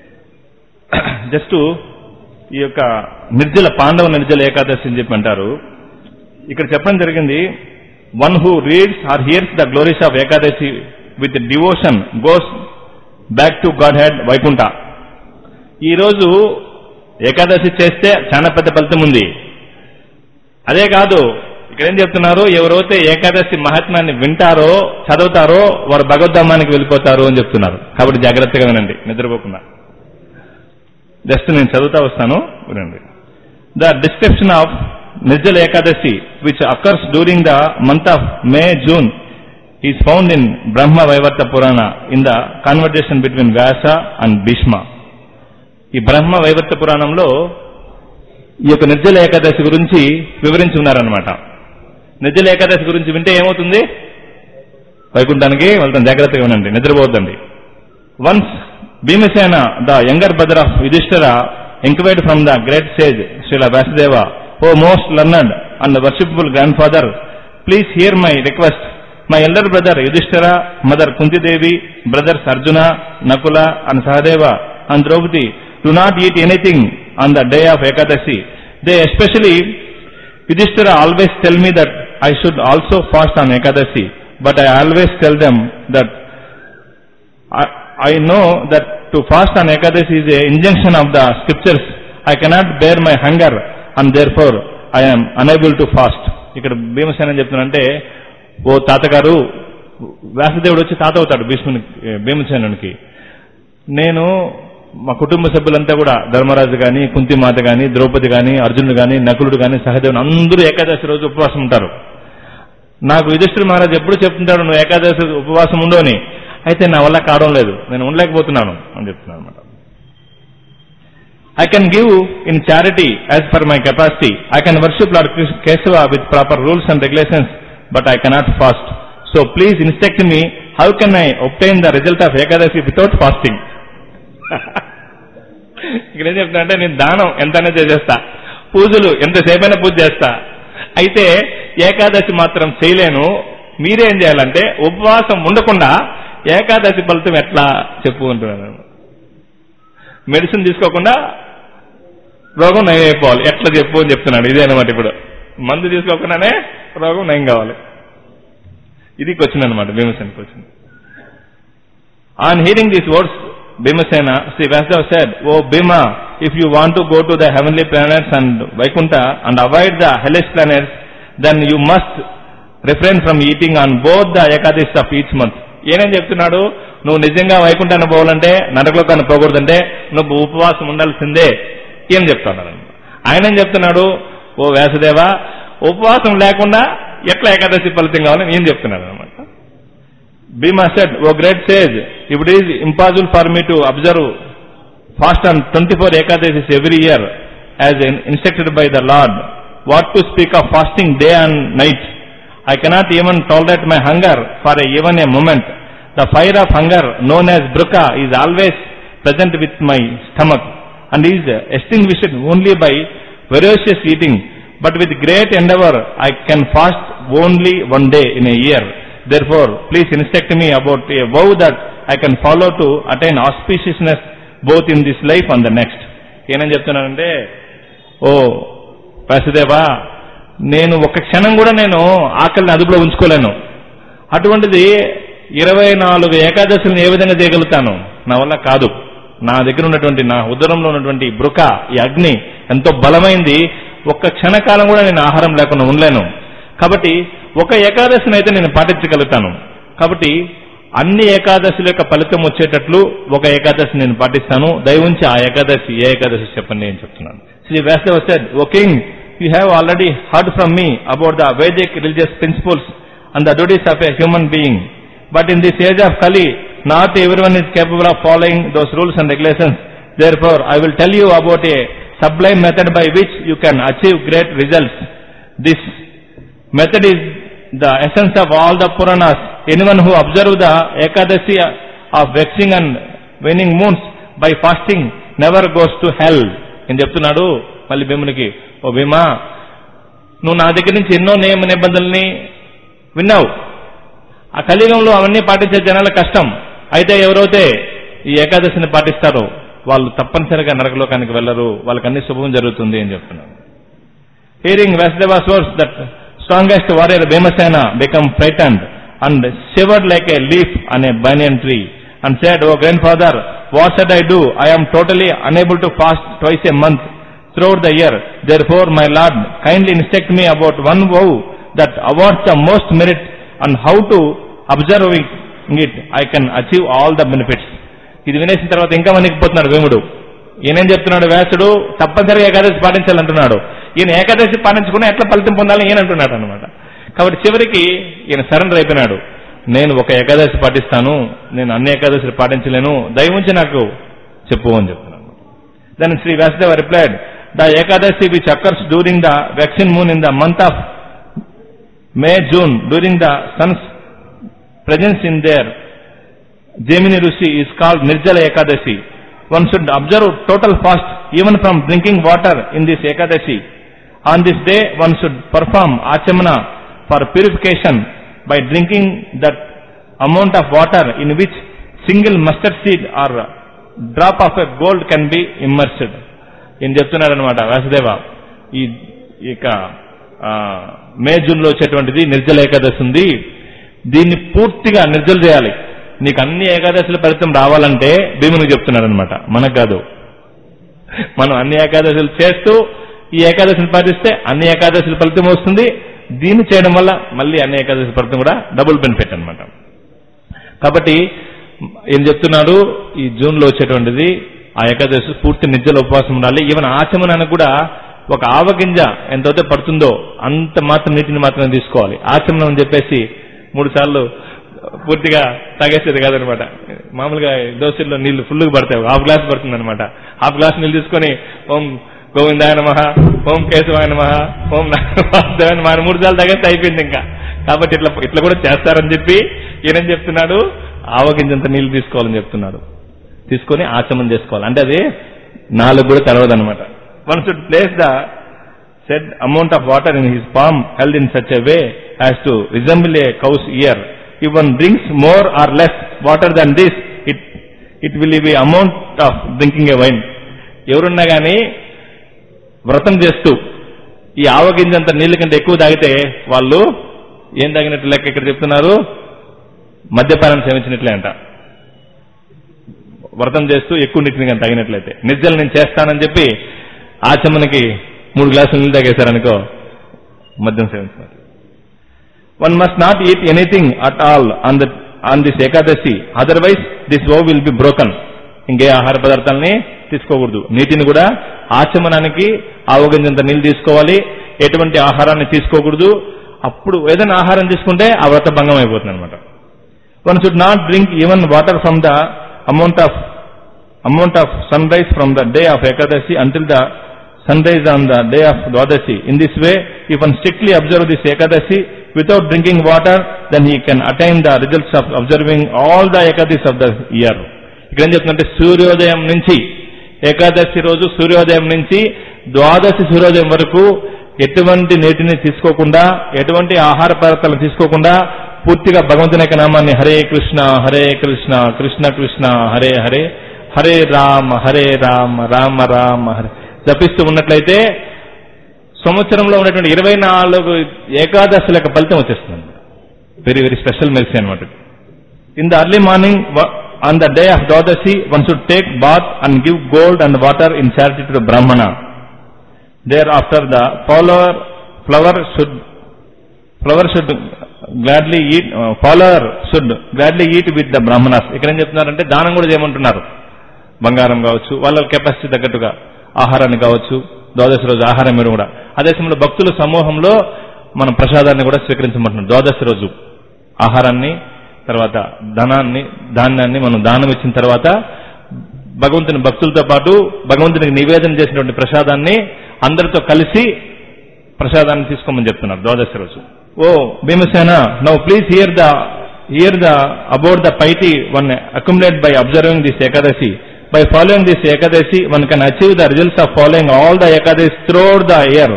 జస్ట్ ఈ యొక్క నిర్జల పాండవ నిర్జల ఏకాదశి అని చెప్పి అంటారు ఇక్కడ చెప్పడం జరిగింది one who reads or hears the glories of Ekadashi with devotion goes back to Godhead Vaikuntha ఈరోజు ఏకాదశి చేస్తే చాలా పెద్ద ఫలితం ఉంది అదే కాదు ఇక్కడ ఏం చెప్తున్నారు ఎవరైతే ఏకాదశి మహాత్మ్యాన్ని వింటారో చదువుతారో వారు భగవద్ధామానికి వెళ్ళిపోతారు అని చెప్తున్నారు కాబట్టి జాగ్రత్తగా వినండి నిద్రపోకుండా జస్ట్ నేను చదువుతా వస్తాను వినండి the description of Nirjala Ekadashi which occurs during the month of May June is found in Brahma Vaivarta Purana in the conversation between Vyasa and Bhishma ఈ బ్రహ్మ వైవర్త పురాణంలో ఈ యొక్క నిర్జల ఏకాదశి గురించి వివరించి ఉన్నారనమాట నిర్జల ఏకాదశి గురించి వింటే ఏమవుతుంది వైకుంఠానికి వెళ్తాం జాగ్రత్తగా వినండి నిద్రపోవద్దండి once Bhimasena the younger brother of Yudhishthira enquired from the great sage Srila Vyasadeva O most learned and worshipable grandfather please hear my request my elder brother Yudhishthira mother Kuntidevi brothers Arjuna Nakula and Sahadeva and Draupadi do not eat anything on the day of Ekadashi they especially Yudhishthira always tell me that I should also fast on Ekadasi, but I always tell them that I, I know that to fast on Ekadasi is a injunction of the scriptures. I cannot bear my hunger and therefore I'm unable to fast ఇక్కడ భీమసేన చెప్తున్నానంటే ఓ తాతగారు వ్యాసదేవుడు వచ్చి తాత అవుతాడు భీష్ముని భీమసేనునికి నేను మా కుటుంబ సభ్యులంతా కూడా ధర్మరాజు గాని కుంతిమాత గాని ద్రౌపది గాని అర్జునుడు గాని నకులుడు గాని సహదేవుడు అందరూ ఏకాదశి రోజు ఉపవాసం ఉంటారు నాకు యుధిష్ఠిర మహారాజు ఎప్పుడు చెప్తుంటాడు నువ్వు ఏకాదశి ఉపవాసం ఉండు అని అయితే నా వల్ల కావడం లేదు నేను ఉండలేకపోతున్నాను అని చెప్తున్నాను అనమాట I can give in charity as per my capacity. I can worship Lord Kesava with proper rules and regulations, but I cannot fast. So please instruct me, how can I obtain the result of Ekadasi without fasting? ఇక్కడ ఏం చెప్తున్నా నేను దానం ఎంతైనా చేసేస్తా పూజలు ఎంతసేపైనా పూజ చేస్తా అయితే ఏకాదశి మాత్రం చేయలేను మీరేం చేయాలంటే ఉపవాసం ఉండకుండా ఏకాదశి ఫలితం ఎట్లా చెప్పు అంటున్నాను మెడిసిన్ తీసుకోకుండా రోగం నయం అయిపోవాలి ఎట్లా చెప్పు అని చెప్తున్నాడు ఇదే అనమాట ఇప్పుడు మందు తీసుకోకుండానే రోగం నయం కావాలి ఇది క్వశ్చన్ అనమాట Bhimasena question on hearing these words Bhimasena Shri Vyasadev said O Bhima if you want to go to the heavenly planets and Vaikuntha and avoid the hellish planets then you must refrain from eating on both the Ekadashi of each month ఏనేం చెప్తున్నాడు నువ్వు నిజంగా వైకుంఠాన్ని పోవాలంటే నరకలోకాన్ని పోకూడదంటే నువ్వు ఉపవాసం ఉండాల్సిందే ఏం చెప్తున్నాడు ఆయన ఏం చెప్తున్నాడు ఓ వ్యాసదేవ ఉపవాసం లేకుండా ఎట్లా ఏకాదశి ఫలితం కావాలని ఏం చెప్తున్నాడు అనమాట Bhima said O great sage if it is impossible for me to observe fast on twenty four Ekadashis every year as instructed by the Lord what to speak of fasting day and night I cannot even tolerate my hunger for a, even a moment. The fire of hunger, known as bruka, is always present with my stomach and is extinguished only by ferocious eating. But with great endeavor, I can fast only one day in a year. Therefore, please instruct me about a vow that I can follow to attain auspiciousness both in this life and the next. ఏమని చెప్తున్నానంటే ఓ వాసుదేవా నేను ఒక క్షణం కూడా నేను ఆకలిని అదుపులో ఉంచుకోలేను అటువంటిది ఇరవై నాలుగు ఏకాదశులను ఏ విధంగా చేయగలుగుతాను నా వల్ల కాదు నా దగ్గర ఉన్నటువంటి నా ఉదరంలో ఉన్నటువంటి బృక ఈ అగ్ని ఎంతో బలమైంది ఒక్క క్షణకాలం కూడా నేను ఆహారం లేకుండా ఉండలేను కాబట్టి ఒక ఏకాదశిని అయితే నేను పాటించగలుగుతాను కాబట్టి అన్ని ఏకాదశుల యొక్క ఫలితం వచ్చేటట్లు ఒక ఏకాదశి నేను పాటిస్తాను దయవుంచి ఆ ఏకాదశి ఏ ఏకాదశి చెప్పండి అని చెప్తున్నాను Shri Vyasadeva said O king you have already heard from me about the Vedic religious principles and the duties of a human being. But in this age of Kali, not everyone is capable of following those rules and regulations. Therefore, I will tell you about a sublime method by which you can achieve great results. This method is the essence of all the Puranas. Anyone who observes the Ekadashi of vexing and waning moons by fasting never goes to hell. అని చెప్తున్నాడు మళ్ళీ భీమునికి ఓ భీమా నువ్వు నా దగ్గర నుంచి ఎన్నో నియమ నిబంధనల్ని విన్నావు ఆ కలియుగంలో అవన్నీ పాటించే జనాల కష్టం అయితే ఎవరైతే ఈ ఏకాదశిని పాటిస్తారో వాళ్ళు తప్పనిసరిగా నరకలోకానికి వెళ్ళరు వాళ్ళకి అన్ని శుభం జరుగుతుంది అని చెప్తున్నాను hearing Vasudeva words, that strongest warrior Bhimasena became frightened and shivered like a leaf on a banyan tree and said, "O grandfather, what should I do? I am totally unable to fast twice a month throughout the year. Therefore, my lord, kindly instruct me about one vow that awards the most merit and how to observing it I can achieve all the benefits." ఇది వినేసిన తర్వాత ఇంకా వణికిపోతున్నాడు భీముడు ఈయనేం చెప్తున్నాడు వ్యాసుడు తప్పనిసరిగా ఏకాదశి పాటించాలంటున్నాడు ఈయన ఏకాదశి పాటించకుండా ఎట్లా ఫలితం పొందాలని ఈయన అంటున్నాడు అనమాట కాబట్టి చివరికి ఈయన సరెండర్ అయిపోయినాడు నేను ఒక ఏకాదశి పాటిస్తాను నేను అన్ని ఏకాదశి పాటించలేను దయవుంచి నాకు చెప్పు అని చెప్తున్నాను then Shri Vyasadeva replied the Ekadashi which occurs during the waxing moon in the month of May June during the sun's presence in their Gemini Rishi is called Nirjala Ekadashi. One should observe total fast even from drinking water in this Ekadashi. On this day, one should perform Achamana for purification by drinking that amount of water in which single mustard seed or drop of a gold can be immersed. ఈయన చెప్తున్నాడు అనమాట వాసుదేవ ఈ ఇక ఆ, మే జూన్లో వచ్చేటువంటిది నిర్జల ఏకాదశి ఉంది దీన్ని పూర్తిగా నిర్జలు చేయాలి నీకు అన్ని ఏకాదశుల ఫలితం రావాలంటే భీమునికి చెప్తున్నాడు అనమాట మనకు కాదు మనం అన్ని ఏకాదశులు చేస్తూ ఈ ఏకాదశిని పాటిస్తే అన్ని ఏకాదశుల ఫలితం వస్తుంది దీన్ని చేయడం వల్ల మళ్ళీ అన్ని ఏకాదశి ఫలితం కూడా డబుల్ బెనిఫిట్ అన్నమాట కాబట్టి ఏం చెప్తున్నాడు ఈ జూన్ లో వచ్చేటువంటిది ఆ ఏకాదశి పూర్తి నిద్రలో ఉపవాసం ఉండాలి ఈవెన్ ఆచమనానికి కూడా ఒక ఆవగింజ ఎంతైతే పడుతుందో అంత మాత్రం నీటిని మాత్రమే తీసుకోవాలి ఆచమనం అని చెప్పేసి మూడు సార్లు పూర్తిగా తాగేసేది కాదనమాట మామూలుగా దోశల్లో నీళ్లు ఫుల్గా పడతాయి హాఫ్ గ్లాస్ పడుతుంది అనమాట హాఫ్ గ్లాస్ నీళ్ళు తీసుకొని ఓం గోవిందాయ నమ ఓం కేశవాయ నమ ఓం నారాయణ నమః అని మూడు సార్లు తాగేస్తే అయిపోయింది ఇంకా కాబట్టి ఇట్లా ఇట్లా కూడా చేస్తారని చెప్పి ఈయనేం చెప్తున్నాడు ఆవగింజంత నీళ్లు తీసుకోవాలని చెప్తున్నాడు తీసుకొని ఆచమనం చేసుకోవాలి అంటే అది నాలుగు కూడా తెలవదు అనమాట one should place the said amount of water in his palm held in such a way as to resemble a cow's ear if one drinks more or less water than this it it will be amount of drinking a wine ఎవరున్నా కానీ వ్రతం చేస్తూ ఈ ఆవగింజంత నీళ్ళ కంటే ఎక్కువ తాగితే వాళ్ళు ఏం తాగినట్లు లెక్క ఇక్కడ చెప్తున్నారు మద్యపానం సేవించినట్లే అంట వ్రతం చేస్తూ ఎక్కువ నీటిని కానీ తాగినట్లయితే నిజాలు నేను చేస్తానని చెప్పి ఆచమనకి మూడు గ్లాసులు నీళ్ళు తాగేశారనుకో మద్యం సేవించినట్లు one must not eat anything at all on the on this Ekadashi otherwise this vow will be broken ఇంకే ఆహార పదార్థాలని తీసుకోకూడదు నీటిని కూడా ఆచమనానికి ఆవగింజంత నీళ్ళు తీసుకోవాలి ఎటువంటి ఆహారాన్ని తీసుకోకూడదు అప్పుడు ఏదైనా ఆహారం తీసుకుంటే ఆ వ్రత భంగం అయిపోతుంది అనమాట one should not drink even water from the amount of amount of sunrise from the day of Ekadashi until the sunrise on the day of Dwadashi in this way ఈ one strictly observe this Ekadashi without drinking water then he can attain the results of observing all the Ekadashi of the year ఇక్కడ ఏం చెప్తుందంటే సూర్యోదయం నుంచి ఏకాదశి రోజు సూర్యోదయం నుంచి ద్వాదశి సూర్యోదయం వరకు ఎటువంటి నీటిని తీసుకోకుండా ఎటువంటి ఆహార పదార్థాలను తీసుకోకుండా పూర్తిగా భగవంతుని యొక్క నామాన్ని హరే కృష్ణ హరే కృష్ణ కృష్ణ కృష్ణ హరే హరే హరే రామ హరే రామ రామ రామ హరే జపిస్తూ ఉన్నట్లయితే సంవత్సరంలో ఉన్నటువంటి ఇరవై నాలుగు ఏకాదశుల యొక్క ఫలితం వచ్చేస్తుంది వెరీ వెరీ స్పెషల్ మెడిసిన్ అనమాట in the early morning on the day of Dwadashi one should take bath and give gold and water in charity to the Brahmana thereafter the follower flower should flower should gladly eat follower should gladly eat with the Brahmanas ఇక్కడ ఏం చెప్తున్నారంటే దానం కూడా చేయమంటున్నారు బంగారం కావచ్చు వాళ్ళ capacity తగ్గట్టుగా ఆహారాన్ని కావచ్చు ద్వాదశి రోజు ఆహారం మీరు కూడా అదే సమయంలో భక్తుల సమూహంలో మనం ప్రసాదాన్ని కూడా స్వీకరించమంటున్నాం ద్వాదశి రోజు ఆహారాన్ని తర్వాత ధనాన్ని ధాన్యాన్ని మనం దానం ఇచ్చిన తర్వాత భగవంతుని భక్తులతో పాటు భగవంతునికి నివేదన చేసినటువంటి ప్రసాదాన్ని అందరితో కలిసి ప్రసాదాన్ని తీసుకోమని చెప్తున్నారు ద్వాదశి రోజు O Bhimasena now please hear the hear the about the piety one accumulate by observing this Ekadashi by following this Ekadashi one can achieve the results of following all the Ekadashi throughout the year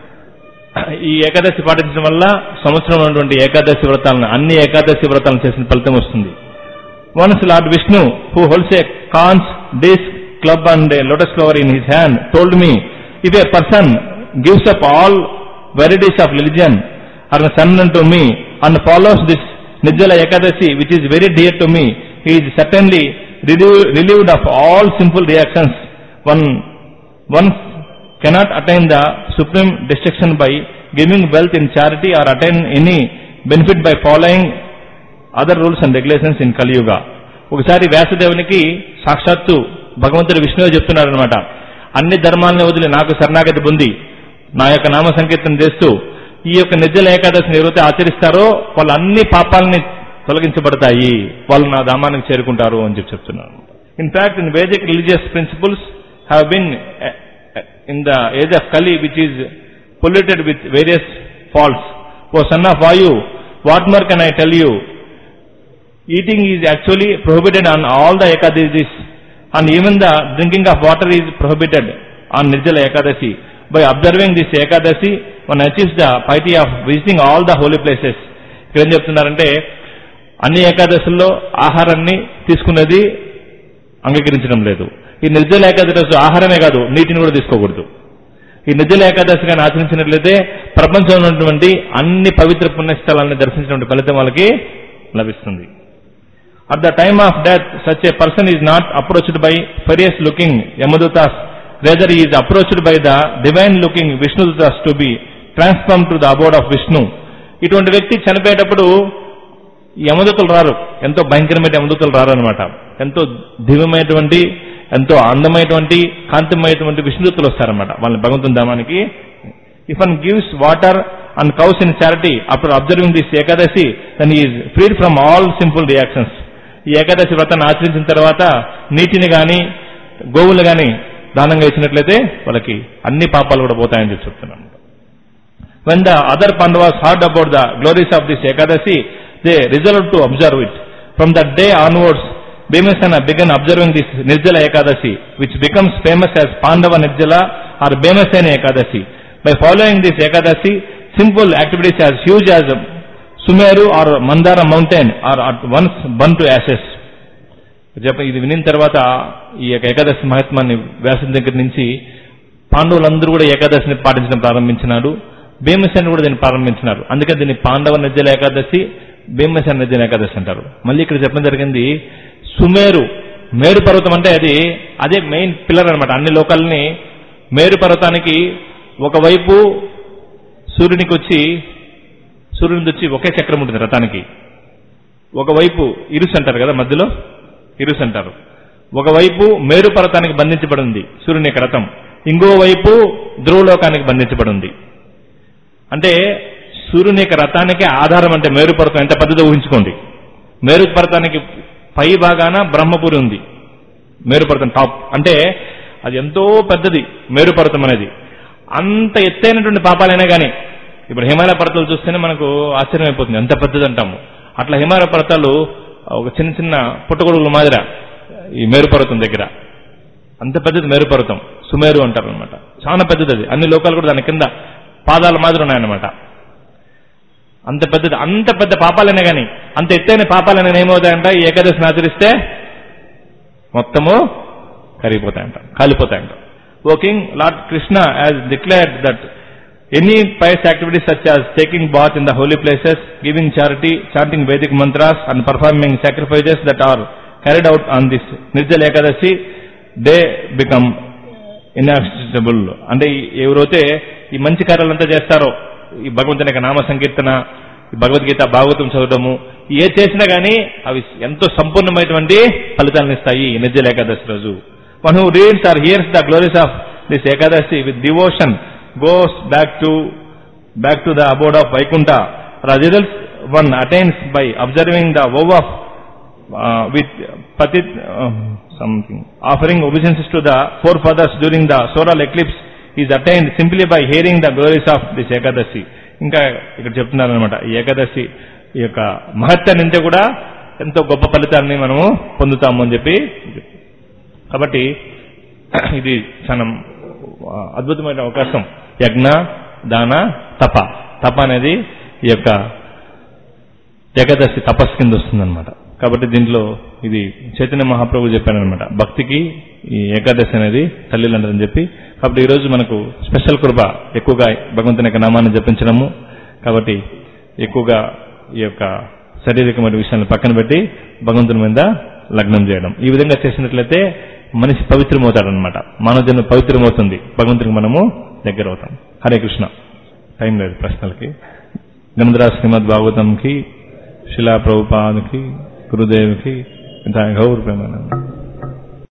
ఈ ఏకాదశి పాటించడం వల్ల సంవత్సరం ఉన్నటువంటి ఏకాదశి వ్రతాలను అన్ని ఏకాదశి వ్రతాలను చేసిన ఫలితం వస్తుంది once Lord Vishnu who holds a conch disc club and a lotus flower in his hand told me if a person gives up all varieties of religion or son to me and follows this Nirjala Ekadashi which is very dear to me he is certainly relieved of all sinful reactions one one cannot attain the supreme destruction by giving wealth in charity or attain any benefit by following other rules and regulations in Kali Yuga. ఒకసారి వ్యాసదేవునికి సాక్షాత్తు భగవంతుడు విష్ణువు చెప్తున్నారనమాట అన్ని ధర్మాలను వదిలి నాకు శరణాగతి పొంది నా యొక్క నామ సంకీర్తన చేస్తూ ఈ యొక్క నిర్జల ఏకాదశిని ఎవరైతే ఆచరిస్తారో వాళ్ళు అన్ని పాపాలని తొలగించబడతాయి వాళ్ళు నా ధామానికి చేరుకుంటారు అని చెప్పి చెప్తున్నారు in fact in Vedic religious principles have been in the age of Kali which is polluted with various faults. O son of Vayu, what more can I tell you? Eating is actually prohibited on all the Ekadashis and even the drinking of water is prohibited on Nirjala Ekadashi. By observing this Ekadashi, one achieves the piety of visiting all the holy places. ఇక్కడ ఏం చెప్తున్నారంటే అన్ని ఏకాదశుల్లో ఆహారాన్ని తీసుకునేది అంగీకరించడం లేదు ఈ నిర్జల ఏకాదశి రోజు ఆహారమే కాదు నీటిని కూడా తీసుకోకూడదు ఈ నిర్జల ఏకాదశి కానీ ఆచరించినట్లయితే ప్రపంచంలో ఉన్నటువంటి అన్ని పవిత్ర పుణ్యస్థలాన్ని దర్శించినటువంటి ఫలితం వాళ్ళకి లభిస్తుంది at the time of death such a person is not approached by furious looking Yamadutas Rather, he is approached by the divine looking Vishnu Dutas to be transformed to the abode of Vishnu. ఇటువంటి వ్యక్తి చనిపోయేటప్పుడు యమదూతలు రారు ఎంతో భయంకరమైన యమదూతలు రారు అనమాట ఎంతో దివ్యమైనటువంటి ఎంతో అందమైనటువంటి కాంతిమైనటువంటి విష్ణుదూతలు వస్తారనమాట వాళ్ళని భగవంతుని ధామానికి if one gives water and cows in charity after observing this Ekadashi then is freed from all sinful reactions ఈ ఏకాదశి వ్రతాన్ని ఆచరించిన తర్వాత నీటిని గాని గోవులు గాని దానంగా ఇచ్చినట్లయితే వాళ్ళకి అన్ని పాపాలు కూడా పోతాయని చెప్పి చెప్తున్నాను When the other Pandavas heard about the glories of this Ekadasi, they resolved to observe it. From that day onwards, Bhimasena began observing this Nirjala Ekadasi, which becomes famous as Pandava Nirjala or Bhimasena Ekadasi. By following this Ekadasi, simple activities as huge as Sumeru or Mandara mountain are at once burned to ashes. చెప్ప ఇది వినిన తర్వాత ఈ యొక్క ఏకాదశి మహాత్మాన్ని వ్యాసం దగ్గర నుంచి పాండవులందరూ కూడా ఏకాదశిని పాటించడం ప్రారంభించినాడు భీమసేన కూడా దీన్ని ప్రారంభించినారు అందుకే దీన్ని పాండవ నిర్జల ఏకాదశి భీమసేన నిర్జల ఏకాదశి అంటారు మళ్ళీ ఇక్కడ చెప్పడం జరిగింది సుమేరు మేరు పర్వతం అంటే అది అదే మెయిన్ పిల్లర్ అనమాట అన్ని లోకాలని మేరు పర్వతానికి ఒకవైపు సూర్యునికి వచ్చి సూర్యునికి వచ్చి ఒకే చక్రం ఉంటుంది రథానికి ఒకవైపు ఇరుసు అంటారు కదా మధ్యలో ఇరుసు అంటారు ఒకవైపు మేరు పర్వతానికి బంధించబడి ఉంది సూర్యుని యొక్క రథం ఇంకో వైపు ధ్రువలోకానికి బంధించబడి ఉంది అంటే సూర్యుని యొక్క రథానికి ఆధారం అంటే మేరు పర్వతం ఎంత పెద్దదో ఊహించుకోండి మేరు పర్వతానికి పై భాగాన బ్రహ్మపురి ఉంది మేరు పర్వతం టాప్ అంటే అది ఎంతో పెద్దది మేరు పర్వతం అనేది అంత ఎత్తైనటువంటి పాపాలైనా కానీ ఇప్పుడు హిమాలయ పర్వతాలు చూస్తేనే మనకు ఆశ్చర్యం అయిపోతుంది ఎంత పెద్దది అంటాము అట్లా హిమాలయ పర్వతాలు ఒక చిన్న చిన్న పుట్టగొడుగుల మాదిర ఈ మేరు పర్వతం దగ్గర అంత పెద్దది మేరు పర్వతం సుమేరు అంటారు అనమాట చాలా పెద్దది అది అన్ని లోకాలు కూడా దాని కింద పాదాల మాదిరి ఉన్నాయన్నమాట అంత పెద్దది అంత పెద్ద పాపాలైనా కానీ అంత ఎత్తైన పాపాలైనా ఏమవుతాయంట ఈ ఏకాదశిని ఆచరిస్తే మొత్తము కరిగిపోతాయంట కాలిపోతాయంట working Lord Krishna has declared that any pious activities such as taking bath in the holy places giving charity chanting Vedic mantras and performing sacrifices that are carried out on this Nirjala Ekadashi they become inexhaustible అంటే ఈ- ఎవరైతే ఈ మంచి కార్యాలంతా చేస్తారో ఈ భగవంతుని యొక్క నామ సంకీర్తన ఈ భగవద్గీత భాగవతం చదవడము ఏ చేసినా గానీ అవి ఎంతో సంపూర్ణమైనటువంటి ఫలితాలను ఇస్తాయి ఈ నిర్జల ఏకాదశి రోజు one who reads or hears the glories of this Ekadashi with devotion goes back to back to the abode of Vaikuntha. Results one attains by observing the vow of uh, with patit uh, something offering obeisances to the forefathers during the solar eclipse is attained simply by hearing the glories of this Ekadashi ఇంకా ఇక్కడ చెప్తున్నారు అనమాట ఈ ఏకాదశి ఈ యొక్క మహత్యాన్ని నుంచి కూడా ఎంతో గొప్ప ఫలితాన్ని మనము పొందుతాము అని చెప్పి కాబట్టి ఇది చాలా ఆ, అద్భుతమైన అవకాశం యజ్ఞ దాన తప తప అనేది ఈ యొక్క ఏకాదశి తపస్సు కింద వస్తుందన్నమాట కాబట్టి దీంట్లో ఇది చైతన్య మహాప్రభు చెప్పానమాట భక్తికి ఈ ఏకాదశి అనేది తల్లిలంటదని చెప్పి కాబట్టి ఈ రోజు మనకు స్పెషల్ కృప ఎక్కువగా భగవంతుని యొక్క నామాన్ని జపించడము కాబట్టి ఎక్కువగా ఈ యొక్క శారీరకమైన విషయాన్ని పక్కన పెట్టి భగవంతుని మీద లగ్నం చేయడం ఈ విధంగా చేసినట్లయితే మనిషి పవిత్రమవుతాడనమాట మానవ జన్మ పవిత్రమవుతుంది భగవంతునికి మనము దగ్గర అవుతాం హరే కృష్ణ టైం లేదు ప్రశ్నలకి గణధరా శ్రీమద్ భాగవతంకి శిలా ప్రభుపాదకి గురుదేవ్కి గౌరవ ప్రేమ